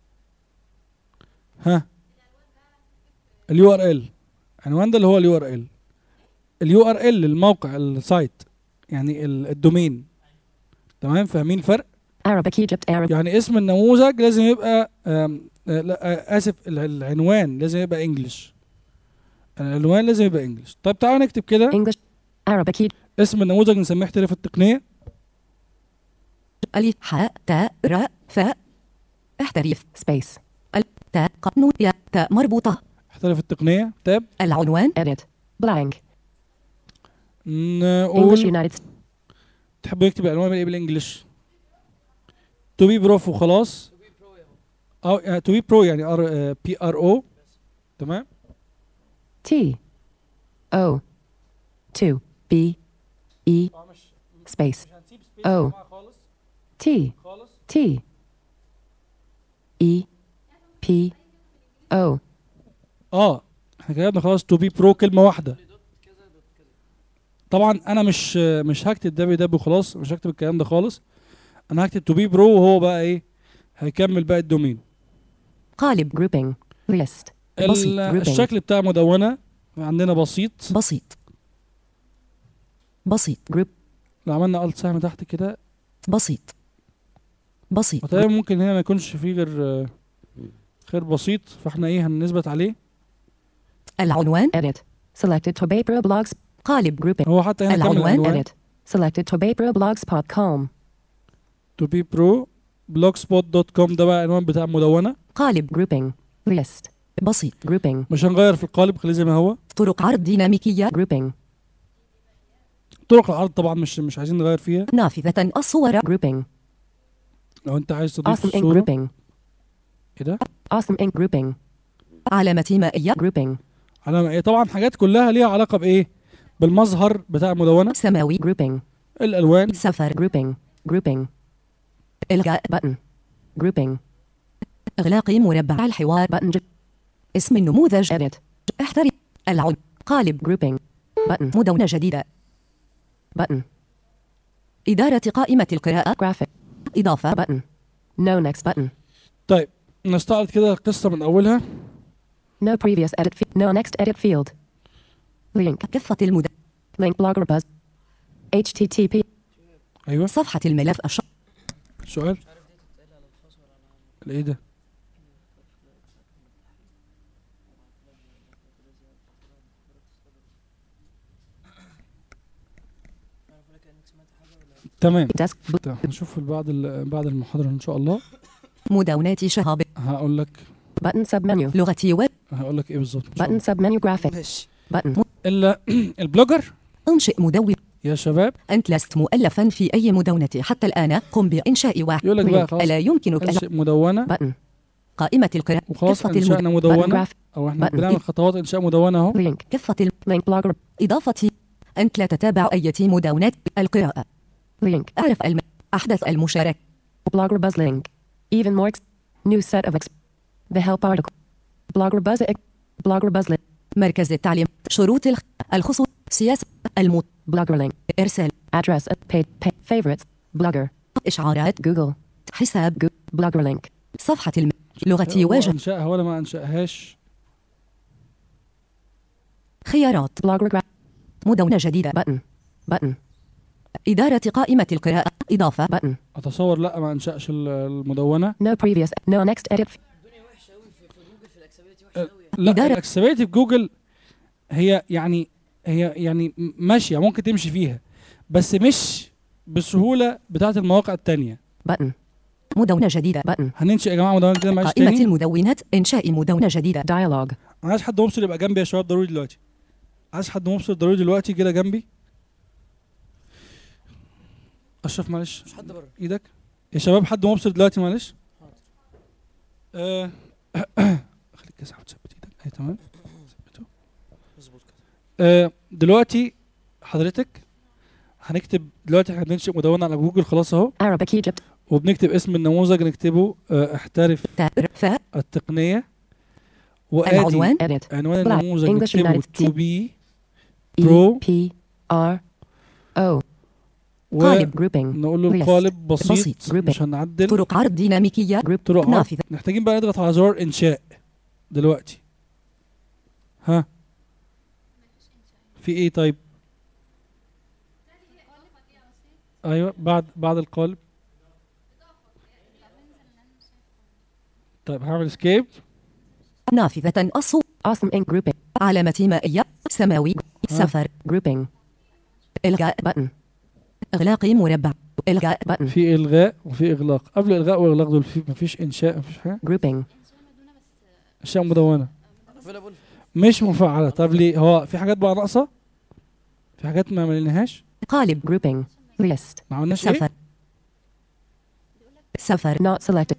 ها اليو ار ال عنوان ده اللي هو اليو ار ال اليو ار ال الموقع السايت يعني ال- الدومين تمام فاهمين الفرق Arabic Egypt Arab. يعني اسم النموذج لازم يبقى آم، آه، لا آه، اسف ال- العنوان لازم يبقى انجلش العنوان لازم يبقى انجلش طيب تعالوا نكتب كده English. Arabic Egypt. اسم النموذج نسميه احتراف التقنيه ألف حاء تاء راء فاء احتريف Space. تاء ق نون ياء تاء مربوطة احتراف التقنيه تاب العنوان Edit. Blank. English نقول United States. تحب يكتب العنوان بالايه بالانجلش تو بي بروف وخلاص او تو بي برو يعني ار بي ار او تمام T. O. 2. B. E. Space. O. T. T. E. P. O. اه احنا كتبنا خلاص تو بي برو كلمه واحده طبعا انا مش مش هكتب دبليو دبليو خلاص مش هكتب الكلام ده خالص انا هكتب تو بي برو وهو بقى ايه هيكمل بقى الدومين Qalib grouping. List. بسيط. ال- grouping. الشكل بتاع مدونه عندنا بسيط بسيط بسيط Group. لو عملنا الت سهم تحت كده بسيط بسيط وتقريبا ممكن هنا ما يكونش فيه غير آه، غير بسيط فاحنا ايه هنثبت عليه العنوان Edit. Selected to Vapor blogs. قالب Grouping. هو حتى هنا كمل العنوان العنوان Edit. Selected to Vapor blogspot.com. تو بي برو بلوج سبوت دوت كوم ده بقى العنوان بتاع المدونه قالب Grouping. List. بسيط Grouping. مش هنغير في القالب خليه زي ما هو طرق عرض ديناميكية Grouping. طرق العرض طبعا مش مش عايزين نغير فيها نافذة الصور Grouping. لو انت عايز تضيف Awesome ink الصوره grouping. ايه ده Awesome ink grouping. علامة مائية Grouping. علامه ايه طبعا حاجات كلها ليها علاقه بايه بالمظهر بتاع المدونه سماوي Grouping. الالوان سفر Grouping. Grouping. إلغاء Button. Grouping. إغلاق مربع الحوار Button. j- اسم النموذج Edit. احترم العنوان قالب Grouping. Button. مدونة جديدة Button. إدارة قائمة القراءة Graphic. إضافة Button. No next button. طيب نستعرض كده القصه من اولها No previous edit. Fe- no next edit field. Link. كفة المد Link blogger buzz. HTTP. ايوه صفحة الملف الش... سؤال ايه ده تمام Desk. bl- طيب هنشوف بعد ال- بعد المحاضره ان شاء الله مدونات شهاب هقول لك Button submenu. لغة ويب هقول لك ايه بالظبط إن شاء الله. Button submenu graphic. ماشي Button. ال- البلوجر انشئ مدون يا شباب أنت لست مؤلفا في أي مدونة حتى الآن قم بإنشاء واحد يقول لك بقى خلاص ألا يمكنك أن انشئ مدونه Button. قائمة القراءة وخلاص كفة المد... انشأنا Button مدونه graphic. او احنا button. بنعمل خطوات انشاء مدونه اهو Link. كفة الم... Link blogger. إضافة أنت لا تتابع أي مدونات القراءة Link. أعرف الم... أحدث المشارك Blogger buzz link. Even more. Ex- new set of. Ex- the help article. Blogger buzz. Ex- blogger buzz link. مركز التعليم شروط الخ... الخصوص سياسة المت... Blogger link. إرسال Address. uh, Paid. Pay, favorites. Blogger. إشعارات Google. حساب Go- blogger link. صفحة الم... لغة هو واجهة انشاها ولا ما انشاهاش خيارات Blogger gra- مدونة جديدة button. Button. إدارة قائمة القراءة إضافة Button. اتصور لا ما انشاش ال- المدونه No previous. No next edit. الدنيا وحشه قوي في, في جوجل في الاكسبيلتي وحشه قوي لا إدارة. الاكسبيلتي في جوجل هي يعني هي يعني م- ماشيه ممكن تمشي فيها بس مش بالسهوله بتاعه المواقع التانية Button. مدونة جديدة Button. هننشئ يا جماعه مدونه كده معلش قائمة تاني المدونات إنشاء مدونة جديدة Dialogue. انا عايز حد مبصر يبقى جنبي يا شباب ضروري دلوقتي عايز حد مبصر ضروري دلوقتي كده جنبي اشرف معلش مش حد بره ايدك يا شباب حد مبصر دلوقتي معلش آه، خليك كده تثبت ايدك اهي تمام ثبته مظبوط كده آه، دلوقتي حضرتك هنكتب دلوقتي احنا بننشئ مدونه على جوجل خلاص اهو Arabic Egypt. وبنكتب اسم النموذج نكتبه آه، احترف تاء فاء التقنيه وادي العنوان Edit. عنوان Black. النموذج English نكتبه United to States. be E Pro. P R O. ونقول قالب grouping. له List. قالب بسيط, بسيط. Grouping. مش هنعدل طرق عرض ديناميكية طرق عرض. نافذة محتاجين بقى نضغط على زرار انشاء دلوقتي ها في ايه طيب ايوه بعد بعد القالب طيب هعمل اسكيب نافذة الصوت Awesome ink grouping. علامة مائية سماوي سفر Grouping. إلغاء Button. إغلاق مربع إلغاء Button. في الغاء وفي اغلاق قبل الغاء واغلاق دول في مفيش انشاء مفيش حاجه Grouping. انشاء مدونه افيلابل مش مفعله طب ليه هو في حاجات بقى ناقصه في حاجات ما عملناهاش قالب Grouping. List. ما عملناش ايه سفر سفر Not selected.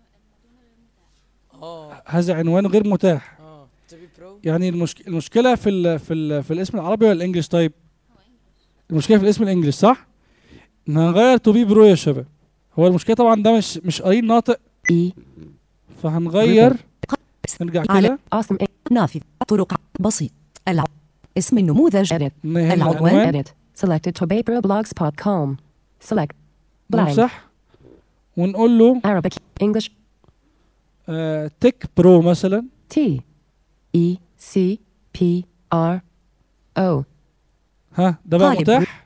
اه هذا عنوان غير متاح اه تبي برو يعني المشك... المشكله في ال... في ال... في الاسم العربي ولا الانجليش طيب المشكله في الاسم الانجليش صح ان هنغير تو بي برو يا شباب هو المشكله طبعا ده مش مش قريب ناطق E. فهنغير نرجع على- كده Awesome ink. نافذة طرق بسيط الع... اسم النموذج Edit. نهي العنوان. العنوان Edit. Selected to BaProBlogsPod.com. Select. Blank. نمسح ونقول له Arabic. English. آه تك برو مثلا T. E. C. P. R. O. ها ده بقى قالب. متاح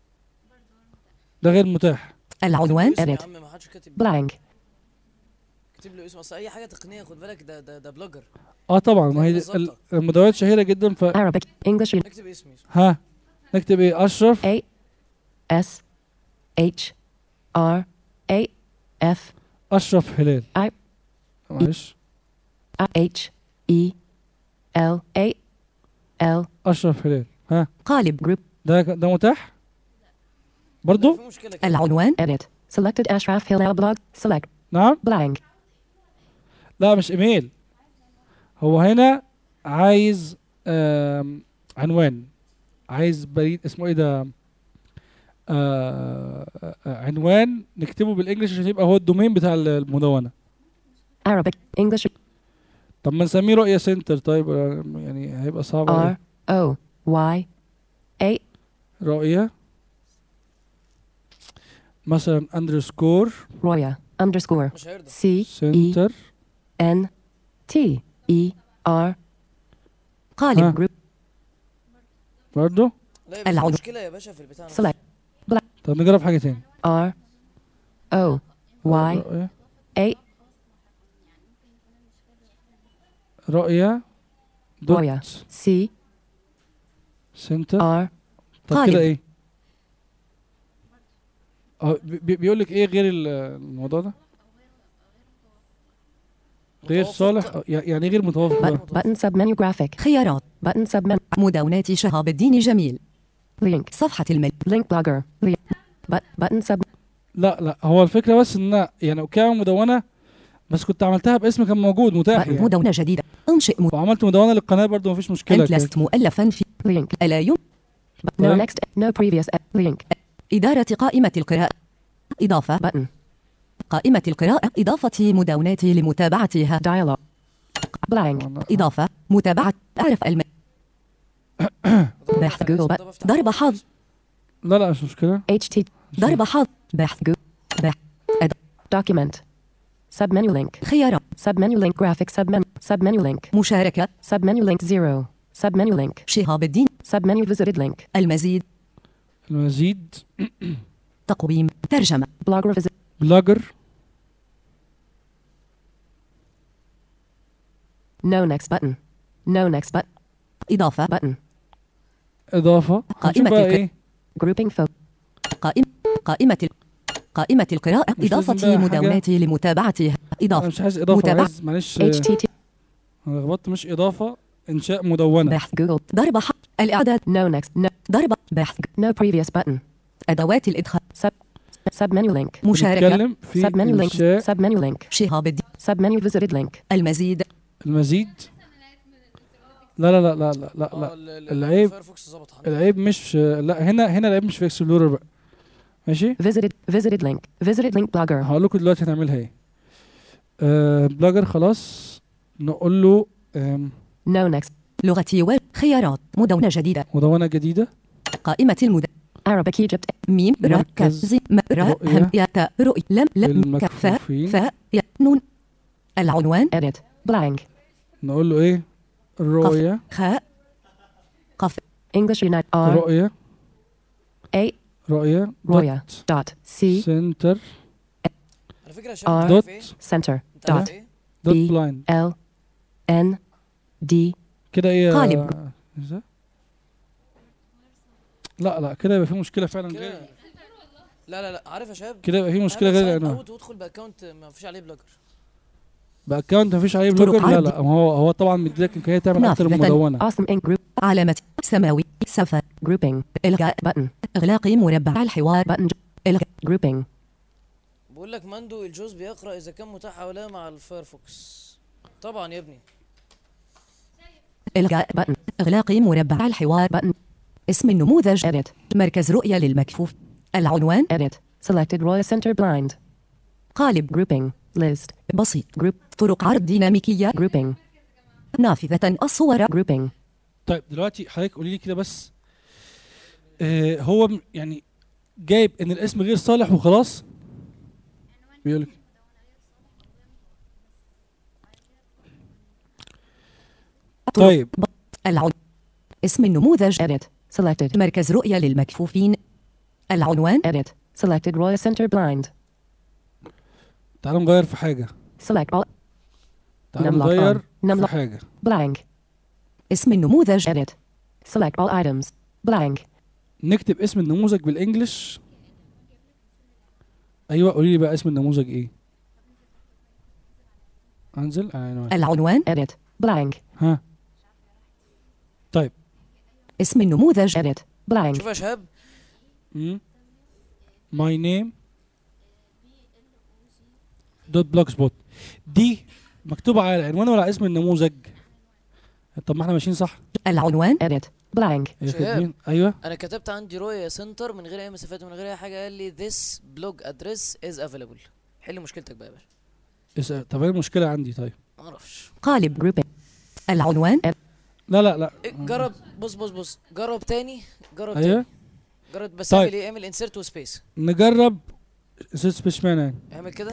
ده غير متاح العنوان اسم يا edit. عم ما حدش كاتب Blank. كاتب له اسمه اصل اي حاجه تقنيه خد بالك ده ده ده بلوجر اه طبعا ما هي بالظبط. ال- المدونات شهيره جدا ف Arabic. English. اكتب اسمي ها نكتب ايه اشرف A. S. H. R. A. F. اشرف هلال I- معلش H. E. L. A. L. اشرف هلال ها قالب Group. ده ده متاح برضو في مشكله كده العنوان Edit. Selected Ashraf Hillel blog. Select. نعم Blank. لا مش ايميل هو هنا عايز آم، عنوان عايز بريد اسمه ايه ده آه آه، عنوان نكتبه بالانجلش عشان يبقى هو الدومين بتاع المدونه Arabic. English. طب ما نسميه رؤيه سنتر طيب ولا يعني هيبقى صعب R. أوي. O. Y. A. رؤيه مثلا اندرسكور Roya. Underscore. مش هيرضى C. E. سنتر N. T. E. R. ها. قالب Group. برضو لا يبقى في العنوان. مشكله يا باشا في البتاع نفسه. Select. طب نجرب حاجه تاني R. O. Y. رؤيه A. رؤيه رؤية. دوت C. سنتر R. طب قالب. كده ايه اه بي- بيقول لك ايه غير ال- الموضوع ده غير متوافق. صالح آه، يع- يعني إيه غير متوافق بقى؟ Button. Button submenu graphic. خيارات Button submenu. مدونات شهاب الدين جميل Link. صفحة المل Link blogger. Link. But button sub. لا لا هو الفكره بس ان أنا يعني اوكي مدونه بس كنت عملتها باسم كان موجود متاح يعني مدونة جديدة انشئ م... وعملت مدونه للقناه برضو مفيش مشكله أنت لست كده. مؤلفا في Link. ألا يم... But no Blank. next. No previous. Link. إدارة قائمة القراءة إضافة Button. قائمة القراءة إضافة مدونات لمتابعتها Dialog. Blank. أنا- إضافة متابعة أعرف الم... بحث جوجل بقى. ضرب حظ لا لا مش مشكله HT. ضرب حظ بحث جو بحث Document. Submenu link. خيارات Submenu link graphic submenu. Submenu link. مشاركة Submenu link zero. Submenu link. شهاب الدين Submenu visited link. المزيد المزيد تقويم ترجمة Blogger visit. بلوجر No next button. No next button. إضافة Button. اضافه قائمة هنشوف بقى الك- ايه Grouping photo. قائمة قائمة ال... قائمة القراءة مش لازم إضافة بقى حاجة- مدوناتي لمتابعتها انا إضافة مش عايز اضافه متابعة. عايز معلش HTTP انا لخبطت مش اضافه انشاء مدونه بحث Google ضرب حق الإعداد no next no ضرب بحث no previous button أدوات الإدخال sub submenu link مشاركة بنتكلم في submenu link انشاء submenu link شهاب الدين submenu visited link المزيد المزيد لا لا لا لا لا لا, اه لا. ال- ال- العيب- فايرفوكس ظبط عندي. العيب مش لا هنا هنا العيب مش في اكسبلورر بقى ماشي visited visited link visited link blogger هقول لكم دلوقتي هنعملها ايه آه بلاجر خلاص نقول له آم، no next لغتي و خيارات مدونة جديدة مدونه جديده قائمة المد Arabic Egypt ميم را مركز كز م را رؤية هم يا تا رؤي لم لم ك فا المكفوفين فا يا نون العنوان edit blank نقول له ايه الرؤيه خاء قف English Unite R رؤيه A رؤيه رؤية dot C سنتر على فكره يا شباب R انت عارف ايه؟ center انت عارف dot ايه؟ دوت B. بلايند L N D كده ايه قالب. إزاي؟ لا لا كده يبقى في مشكله فعلا غير كده لا لا لا عارف يا شباب كده يبقى في مشكله غير العنوان اوت وادخل باكونت ما فيش عليه بلوجر باكونت مفيش عليه طرق بلوجر لا عرض. لا ما هو هو طبعا مديلك امكانيه تعمل اكتر من نافذة. مدونه awesome ink group علامة سماوي سفر grouping إلغاء button إغلاق مربع الحوار button إلغاء grouping بقول لك ماندو الجوز بيقرا اذا كان متاح او لا مع الفايرفوكس طبعا يا ابني إلغاء button إغلاق مربع الحوار button اسم النموذج edit مركز رؤية للمكفوف العنوان edit selected Royal Center blind قالب grouping list بسيط جروب طرق عرض ديناميكية grouping نافذة الصور grouping طيب دلوقتي حضرتك قولي لي كده بس آه هو م- يعني جايب ان الاسم غير صالح وخلاص بيقول لك طرق طيب ب- العنوان اسم النموذج edit selected مركز رؤية للمكفوفين العنوان edit selected Royal Center blind تعالوا نغير في حاجه select all تعالوا نملة نغير on. في نملة حاجه blank اسم النموذج edit select all items blank نكتب اسم النموذج بالانجلش ايوه قولي لي بقى اسم النموذج ايه انزل عنوان العنوان edit blank ها طيب اسم النموذج edit blank شوف يا شباب ماي نيم دوت بلوك سبوت دي مكتوبة على العنوان ولا على اسم النموذج طب ما احنا ماشيين صح edit العنوان blank هي شهاب. كاتبين ايوه انا كتبت عندي رؤية سنتر من غير اي مسافات ومن غير اي حاجه قال لي this blog address is available حل مشكلتك بقى يا باشا اس- طب ايه المشكلة عندي طيب ما اعرفش قالب grouping العنوان لا لا لا إيه، جرب بص بص بص جرب تاني جرب ايوه تاني جرب بس طيب. اعمل ايه اعمل انسيرت وسبيس نجرب ست سبيش مان يعني اعمل كده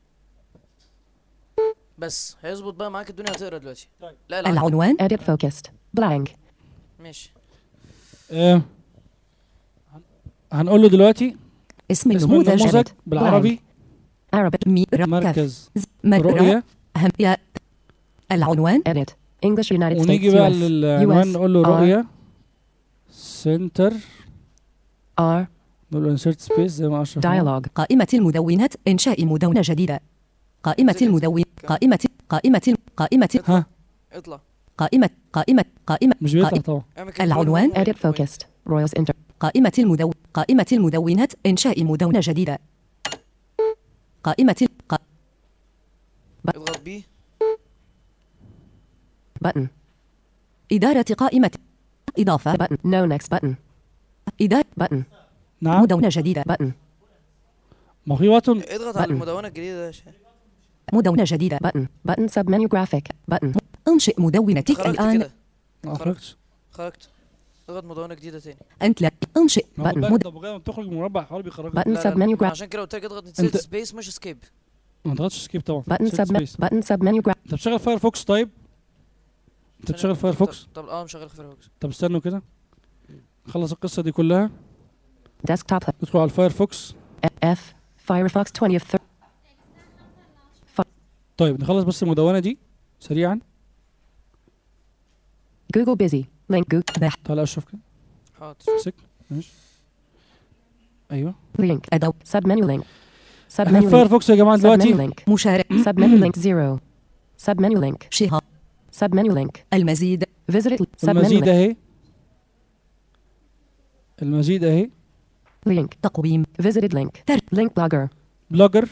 بس هيظبط بقى معاك الدنيا هتقرا دلوقتي طيب. لا لا العنوان edit focused blank ماشي آه. هن- هنقول له دلوقتي اسم اسم النموذج النموذج بالعربي Arabic مي را كف مركز ز- مر را رؤية هم يا العنوان edit English United States ونيجي بقى US للعنوان US نقول له R. رؤية سنتر R نقول له انسرت سبيس زي ما اشرف قال. dialogue قائمة المدونات إنشاء مدونة جديدة قائمة زي- المدون قائمة قائمة قائمة ها اطلع قائمة قائمة قائمة مش بيطلع قائمة طبعا اعمل كده العنوان وين- edit وين- focused Royals Inter قائمة المدون قائمة المدونات إنشاء مدونة جديدة قائمة ال- قا- اضغط بيه button إدارة قائمة إضافة button no next button إدارة button نعم مدونة جديدة button ما في وطن اضغط على button. المدونة الجديدة ده يا شباب. مدونة جديدة button button submenu graphic button انشئ مدونتك خرجت الآن كده ما خرجتش خرجت اضغط مدونة جديدة تاني أنت لا انشئ ما خد button. بالك مد- طب لما تخرج من مربع حوالي بيخرجك button لا، لا، submenu ما graphic عشان كده قلت لك اضغط انسيرت انت- سبيس مش سكيب ما تضغطش سكيب طبعا button Insert submenu space. button submenu graphic انت بتشغل فايرفوكس طيب انت بتشغل فايرفوكس طب اه مشغل فايرفوكس طب استنوا كده خلص القصه دي كلها desktop ندخل على الفايرفوكس F Firefox 20th thir- طيب نخلص بس المدونه دي سريعا Google busy link Google بحث تعالى اشرف كده حاضر امسك ماشي ايوه link أدو submenu link احنا في Submenu link. فايرفوكس يا جماعه Submenu دلوقتي link. مشارك Submenu link zero. Submenu link. شهاب Submenu link. المزيد Visit it. Submenu المزيد link. اهي المزيد اهي Link. تقويم Visited link. Ter- Link blogger. بلوجر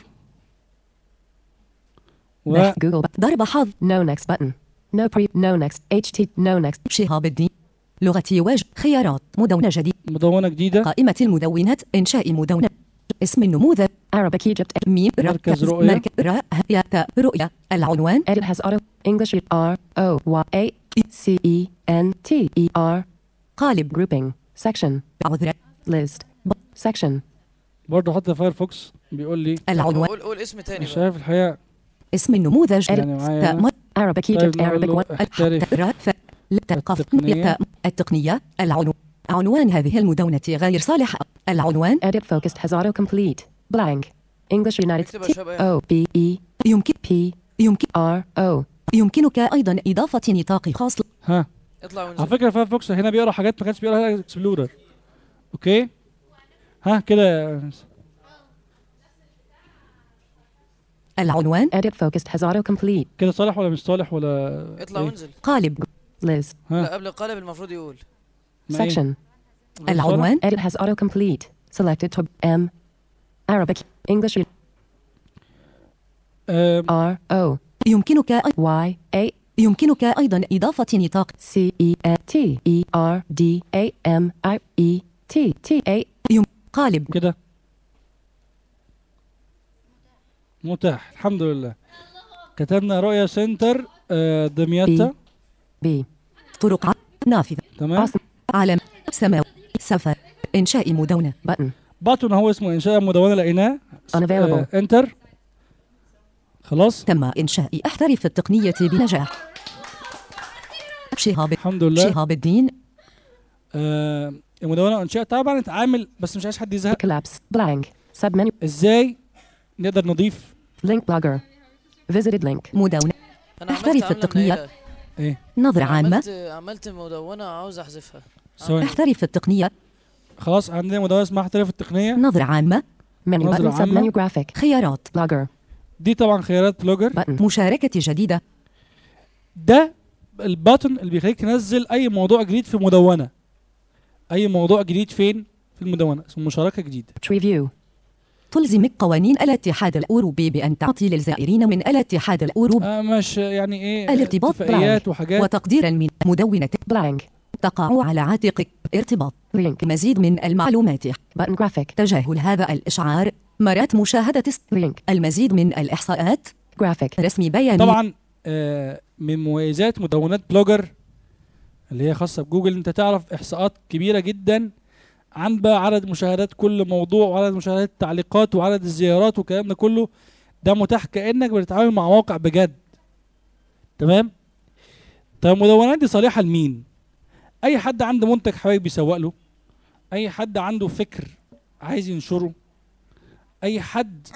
و Beth Google. bu- ضرب حظ No next button. No pre. No next. HT. No next. شهاب الدين لغة واجه خيارات مدونة جديد مدونه جديده قائمة المدونات إنشاء مدونة اسم النموذج Arabic Egypt. ميم مركز ركز رؤية. مركز راء يا تاء رؤية العنوان Edit has auto. English. R. O. Y. A. C. E. N. T. E. R. قالب Grouping. Section. عذرا List. B- section. برضه حتى فايرفوكس بيقول لي العنوان قول قول اسم تاني مش بقى عارف الحقيقه اسم النموذج يعني معايا تاء أنا. مر Arabic طيب Egypt. نقول Arabic له one. احترف راء ف لا تقف التقنية. تاء التقنية العنوان عنوان هذه المدونة غير صالح العنوان Edit focused has autocomplete. Blank. English United اكتب يا States. شباب ايه O. B. E. يمكن P. يمكن R. O. يمكنك أيضا إضافة نطاق خاص ها اطلع على وانزل فكره فايرفوكس هنا بيقرا حاجات ما كانش بيقراها اكسبلورر اوكي ها كده العنوان Edit focused has autocomplete. كده صالح ولا مش صالح ولا اطلع إيه؟ وانزل قالب Liz. ها لا قبل القالب المفروض يقول ما إيه؟ Section. العنوان Edit has autocomplete. Selected to M. Arabic. English. آم، R. O. يمكنك أي- Y. A. يمكنك أيضا إضافة نطاق C. E. N. T. E. R. D. A. M. I. E. T. T. A. قالب كده متاح الحمد لله كتبنا رؤيا سنتر آه، دمياطة B. طرق ع- نافذة تمام Awesome. علم سماوي سفر إنشاء مدونة Button. باتون هو اسمه انشاء مدونه لقيناه Unavailable. آه، انتر خلاص تم إنشاء احترف التقنية بنجاح شهاب الحمد لله شهاب الدين آه، المدونه انشاء طبعا اتعامل بس مش عايز حد يزهق Collapse. Blank. Submenu. ازاي نقدر نضيف Link blogger. Visited link. مدونة انا احترف عملت عاملة التقنية. منيلة. ايه نظرة عامة عملت عملت مدونة عاوز احذفها ثواني احترف التقنية خلاص عندنا مدونه اسمها احتراف التقنيه نظرة عامة Menu نظرة button. عامة. Submenu graphic. خيارات Blogger. دي طبعا خيارات بلوجر Button. مشاركة جديدة ده الباتون اللي بيخليك تنزل اي موضوع جديد في مدونه اي موضوع جديد فين في المدونه اسمه مشاركه جديده Tree view. تلزم قوانين الاتحاد الأوروبي بأن تعطي للزائرين من الاتحاد الأوروبي آه مش يعني ايه الارتباط اتفاقيات وحاجات وتقديرا من مدونة Blank. تقع على عاتقك ارتباط Link. مزيد من المعلومات Button graphic. تجاهل هذا الإشعار مرات مشاهدة است- Link. المزيد من الإحصاءات Graphic. رسم بياني طبعا آه من مميزات مدونات بلوجر اللي هي خاصه بجوجل انت تعرف احصاءات كبيره جدا عن بقى عدد مشاهدات كل موضوع وعدد مشاهدات التعليقات وعدد الزيارات والكلام ده كله ده متاح كانك بتتعامل مع موقع بجد تمام طب المدونات دي صالحه لمين اي حد عنده منتج حبايب بيسوق له اي حد عنده فكر عايز ينشره اي حد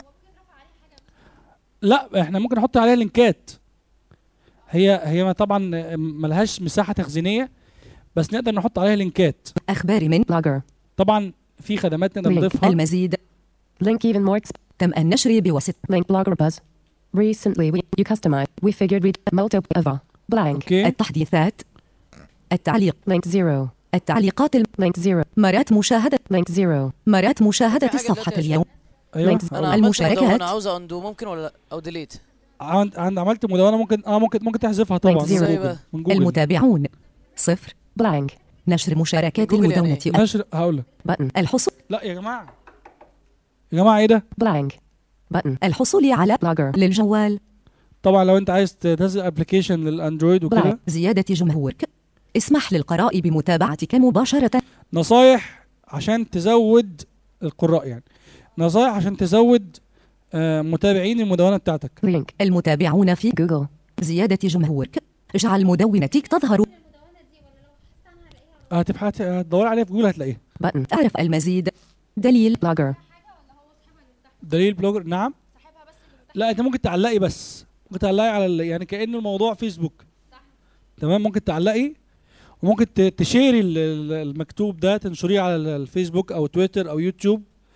لا احنا ممكن نحط عليها لينكات هي هي ما طبعا ملهاش مساحه تخزينيه بس نقدر نحط عليها لينكات أخبار من Blogger. طبعا في خدمات نقدر Link. نضيفها المزيد Link even more. Exp- تم النشر بواسطة link blogger buzz. Recently, we you customized. We figured we'd multi Eva. Blank. اوكي التحديثات التعليق Link zero. التعليقات الم... Link zero. مرات مشاهدة Link zero. مرات مشاهدة في حاجة الصفحة دلوقتي يا اليوم ايوه Links. انا هقول. عملت المشاركات. مدونة عاوز اندو ممكن ولا لا او ديليت عند عند عملت مدونه ممكن اه ممكن ممكن تحذفها طبعا Link من zero. ازاي جوجل بقى من جوجل المتابعون صفر Blank. نشر مشاركات جوجل يعني المدونة إيه؟ نشر هقول لك Button. الحصول لا يا جماعه يا جماعه ايه ده Blank. Button. الحصول على Blogger. للجوال طبعا لو انت عايز تنزل ابلكيشن للاندرويد وكده زيادة جمهورك اسمح للقراء بمتابعتك مباشرة نصايح عشان تزود القراء يعني نصايح عشان تزود آه، متابعين المدونه بتاعتك Link. المتابعون في Google. زيادة جمهورك اجعل مدونتك تظهر هتبحث هتدور عليها في جوجل هتلاقيها Button. اعرف المزيد دليل Blogger. دليل بلوجر نعم لا انت ممكن تعلقي بس ممكن تعلقي على ال- يعني كأن الموضوع فيسبوك تمام ممكن تعلقي وممكن ت- تشيري ال- ال- المكتوب ده تنشريه على ال- الفيسبوك او تويتر او يوتيوب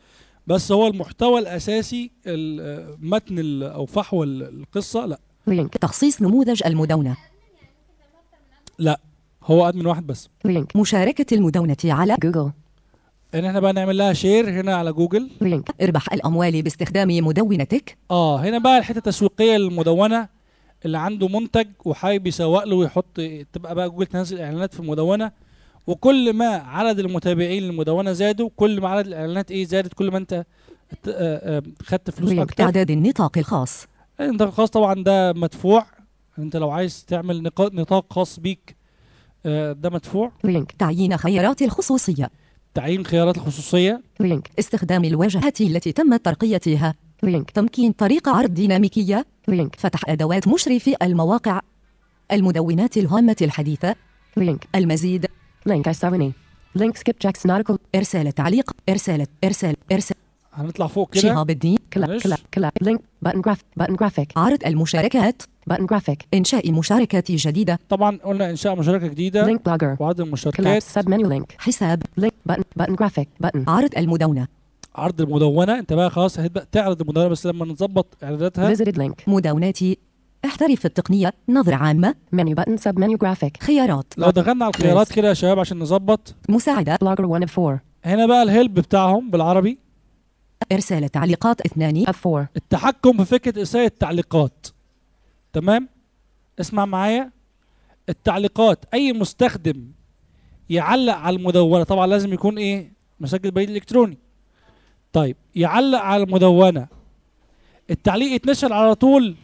بس هو المحتوى الاساسي ال- متن ال- او فحوى ال- القصه لا Link. تخصيص نموذج المدونة لا هو ادمن واحد بس Link. مشاركة المدونة على Google. ان احنا بقى نعمل لها شير هنا على جوجل Link. اربح الأموال باستخدام مدونتك اه هنا بقى الحته التسويقيه للمدونه اللي عنده منتج وحابب يسوق له ويحط تبقى بقى جوجل تنزل اعلانات في المدونه وكل ما عدد المتابعين للمدونه زادوا كل ما عدد الاعلانات ايه زادت كل ما انت ت- آه، آه، خدت فلوس Link. اكتر إعداد النطاق الخاص انت خاص طبعا ده مدفوع انت لو عايز تعمل نقا- نطاق خاص بيك آه، ده مدفوع Link. تعيين خيارات الخصوصية تعيين خيارات الخصوصيه Link. استخدام الواجهة التي تم ترقيتها Link. تمكين طريقة عرض ديناميكية Link. فتح أدوات مشرفي المواقع المدونات الهامة الحديثة Link. المزيد Link. I70. Link. Skip Jackson article. إرسال تعليق إرسال إرسال إرسال هنطلع فوق كده شهاب الدين Collect. معلش. Collect. Collect. Link. Button graph. Button graphic. عرض المشاركات Button graphic. إنشاء مشاركات جديدة طبعا قلنا انشاء مشاركه جديده Link blogger. وعرض المشاركات Collapse submenu link. حساب Link. Button. Button graphic. Button. عرض المدونة عرض المدونه انت بقى خلاص هتبقى تعرض المدونه بس لما نظبط اعداداتها Visited link. مدوناتي احترف التقنية نظرة عامة Menu button. Submenu graphic. خيارات لو دخلنا على الخيارات كده يا شباب عشان نظبط مساعدة Blogger 1 of 4. هنا بقى الهيلب بتاعهم بالعربي إرسال تعليقات اثنان Of 4. التحكم في فكره ارسال التعليقات تمام اسمع معايا التعليقات اي مستخدم يعلق على المدونه طبعا لازم يكون ايه مسجل بريد الكتروني طيب يعلق على المدونه التعليق يتنشر على طول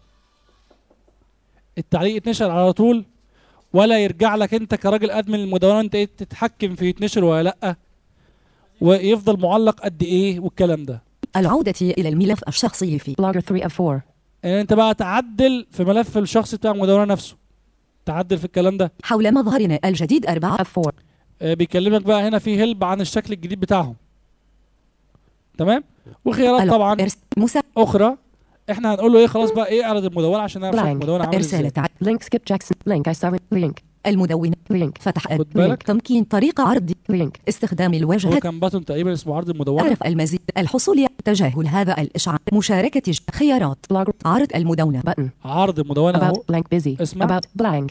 التعليق يتنشر على طول ولا يرجع لك انت كراجل ادمن المدونه انت ايه تتحكم في يتنشر ولا لا ويفضل معلق قد ايه والكلام ده العودة إلى الملف الشخصي في Blogger 3 of 4. ان انت بقى تعدل في ملف الشخصي بتاع المدونه نفسه تعدل في الكلام ده حول مظهرنا الجديد أربعة Of 4. آه، بيكلمك بقى هنا في هيلب عن الشكل الجديد بتاعهم تمام وخيارات ال- طبعا إرس... مسا... اخرى احنا هنقول له ايه خلاص بقى ايه اعرض المدونه عشان نعرف شكل Blank. المدونه عامل إرسال ازاي تع... Link. Skip Jackson. Link. I7. Link. المدونة Link. فتح خد بالك تمكين طريقة عرض Link. استخدام هو الواجهة كان باتون تقريبا اسمه عرض المدونه اعرف المزيد الحصول تجاهل هذا الإشعاع مشاركة ج- خيارات Blogger. عرض المدونة Button. عرض المدونه About اهو blank busy. اسمع. About blank.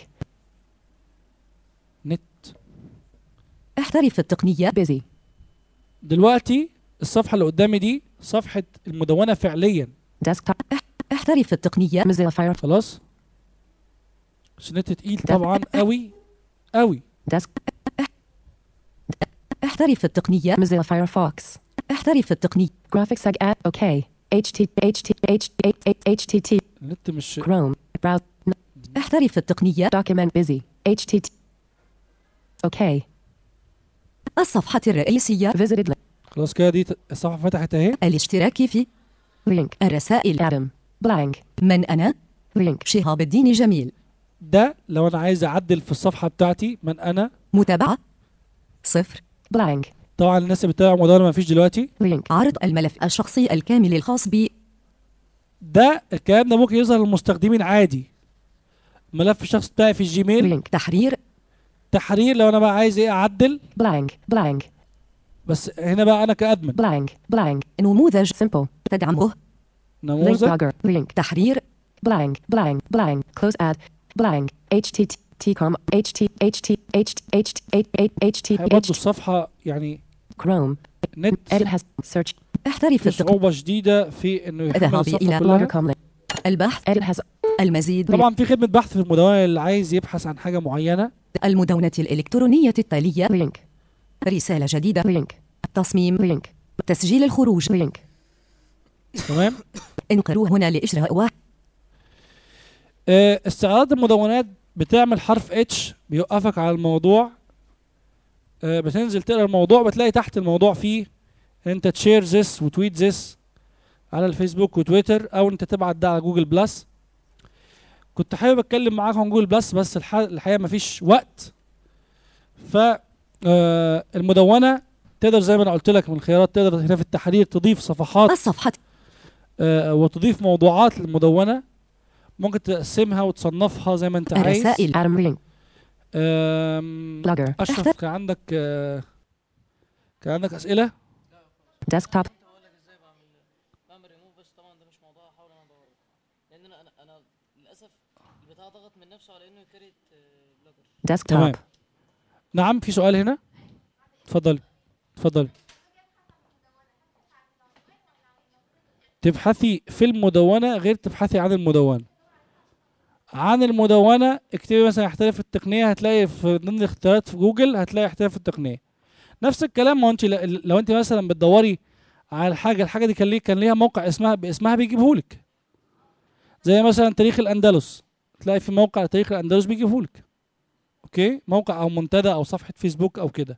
نت احترف التقنية Busy. دلوقتي الصفحه اللي قدامي دي صفحه المدونه فعليا Desktop. احترف التقنية Mozilla Fire. خلاص عشان نت تقيل طبعا قوي قوي Desk. احترف التقنية Mozilla Firefox. احترف التقنية Graphics ag at OK. HT HT H HTT النت مش Chrome browse احترف التقنية document busy HTT OK الصفحة الرئيسية visited link خلاص كده دي ت- الصفحه فتحت اهي الاشتراك في link الرسائل Adam blank من أنا link شهاب الدين جميل ده لو انا عايز اعدل في الصفحه بتاعتي من انا متابعة صفر blank طبعا الناس اللي بتتابع مدونه ما فيش دلوقتي link عرض الملف الشخصي الكامل الخاص بي ده الكلام ده ممكن يظهر للمستخدمين عادي ملف الشخص بتاعي في الجيميل link تحرير تحرير لو انا بقى عايز ايه اعدل blank blank بس هنا بقى انا كادمن blank blank نموذج simple تدعمه link نموذج blogger link تحرير blank blank blank close ad blank http com ht ht ht ht ht هي برضه ht الصفحه يعني chrome نت edit has search احترف في التقنية صعوبه شديده في انه يحمل ذهابي الصفحه إلى كلها blogger com link البحث edit has المزيد طبعا في خدمه بحث في المدونه اللي عايز يبحث عن حاجه معينه المدونة الإلكترونية التالية link رسالة جديدة link تصميم link تسجيل الخروج link تمام انقروا هنا لإجراء واحد آه، استعراض المدونات بتعمل حرف اتش بيوقفك على الموضوع آه، بتنزل تقرا الموضوع بتلاقي تحت الموضوع فيه انت تشير ذس وتويت ذس على الفيسبوك وتويتر او انت تبعت ده على جوجل بلس كنت حابب اتكلم معاك عن جوجل بلس بس الح- الحقيقه مفيش وقت ف آه، المدونه تقدر زي ما انا قلت لك من الخيارات تقدر هنا في التحرير تضيف صفحات الصفحة آه، وتضيف موضوعات للمدونه ممكن تقسمها وتصنفها زي ما انت عايز الرسائل Adam link آم، blogger اشرف كان عندك آه، كان عندك اسئله desktop نفسه على انه كاريت بلوجر Desktop. تمام نعم في سؤال هنا اتفضلي اتفضلي تبحثي في المدونة غير تبحثي عن المدونة عن المدونة اكتبي مثلا احتراف التقنية هتلاقي في ضمن الاختيارات في جوجل هتلاقي احتراف التقنية نفس الكلام ما هو انت ل- لو انت مثلا بتدوري على الحاجة الحاجة دي كان ليه كان ليها موقع اسمها باسمها بيجيبهولك زي مثلا تاريخ الأندلس تلاقي في موقع تاريخ الأندلس بيجيبهولك اوكي موقع او منتدى او صفحه فيسبوك او كده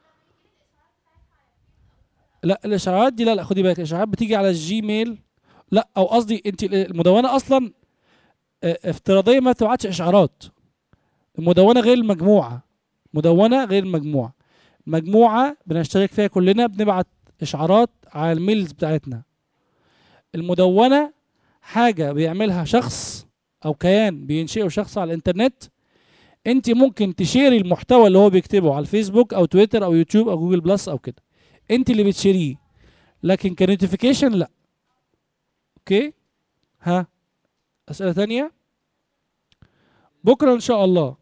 لا الاشعارات دي لا لا خدي بالك الاشعارات بتيجي على الجيميل لا او قصدي انت المدونه اصلا اه، افتراضيا ما تبعتش اشعارات المدونه غير المجموعه مدونه غير المجموعه مجموعه بنشترك فيها كلنا بنبعت اشعارات على الميلز بتاعتنا المدونه حاجه بيعملها شخص او كيان بينشئه شخص على الانترنت انت ممكن تشيري المحتوى اللي هو بيكتبه على الفيسبوك او تويتر او يوتيوب او جوجل بلس او كده انت اللي بتشيريه لكن كنوتيفيكيشن لا اوكي ها اسئله تانية بكره ان شاء الله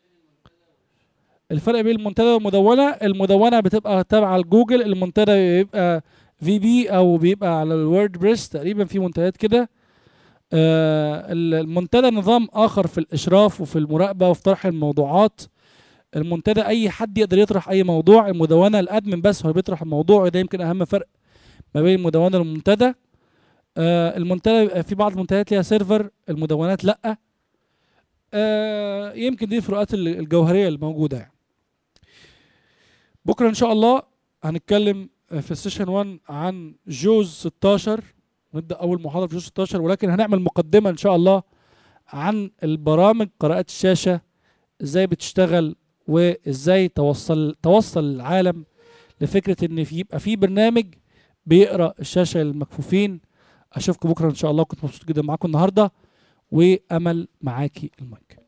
الفرق بين المنتدى والمدونه المدونه بتبقى تابعه لجوجل المنتدى بيبقى في بي او بيبقى على الورد بريس تقريبا في منتديات كده آه، المنتدى نظام اخر في الاشراف وفي المراقبه وفي طرح الموضوعات المنتدى اي حد يقدر يطرح اي موضوع المدونه الادمن بس هو اللي بيطرح الموضوع وده يمكن اهم فرق ما بين المدونه والمنتدى آه، المنتدى بيبقى في بعض المنتديات ليها سيرفر المدونات لا آه، يمكن دي الفروقات ال- الجوهريه اللي موجوده يعني بكره ان شاء الله هنتكلم في السيشن 1 عن جوز 16 نبدا اول محاضره في جوز 16 ولكن هنعمل مقدمه ان شاء الله عن البرامج قراءه الشاشه ازاي بتشتغل وازاي توصل توصل العالم لفكره ان في يبقى في برنامج بيقرا الشاشه للمكفوفين اشوفكم بكره ان شاء الله كنت مبسوط جدا معاكم النهارده وامل معاكي المايك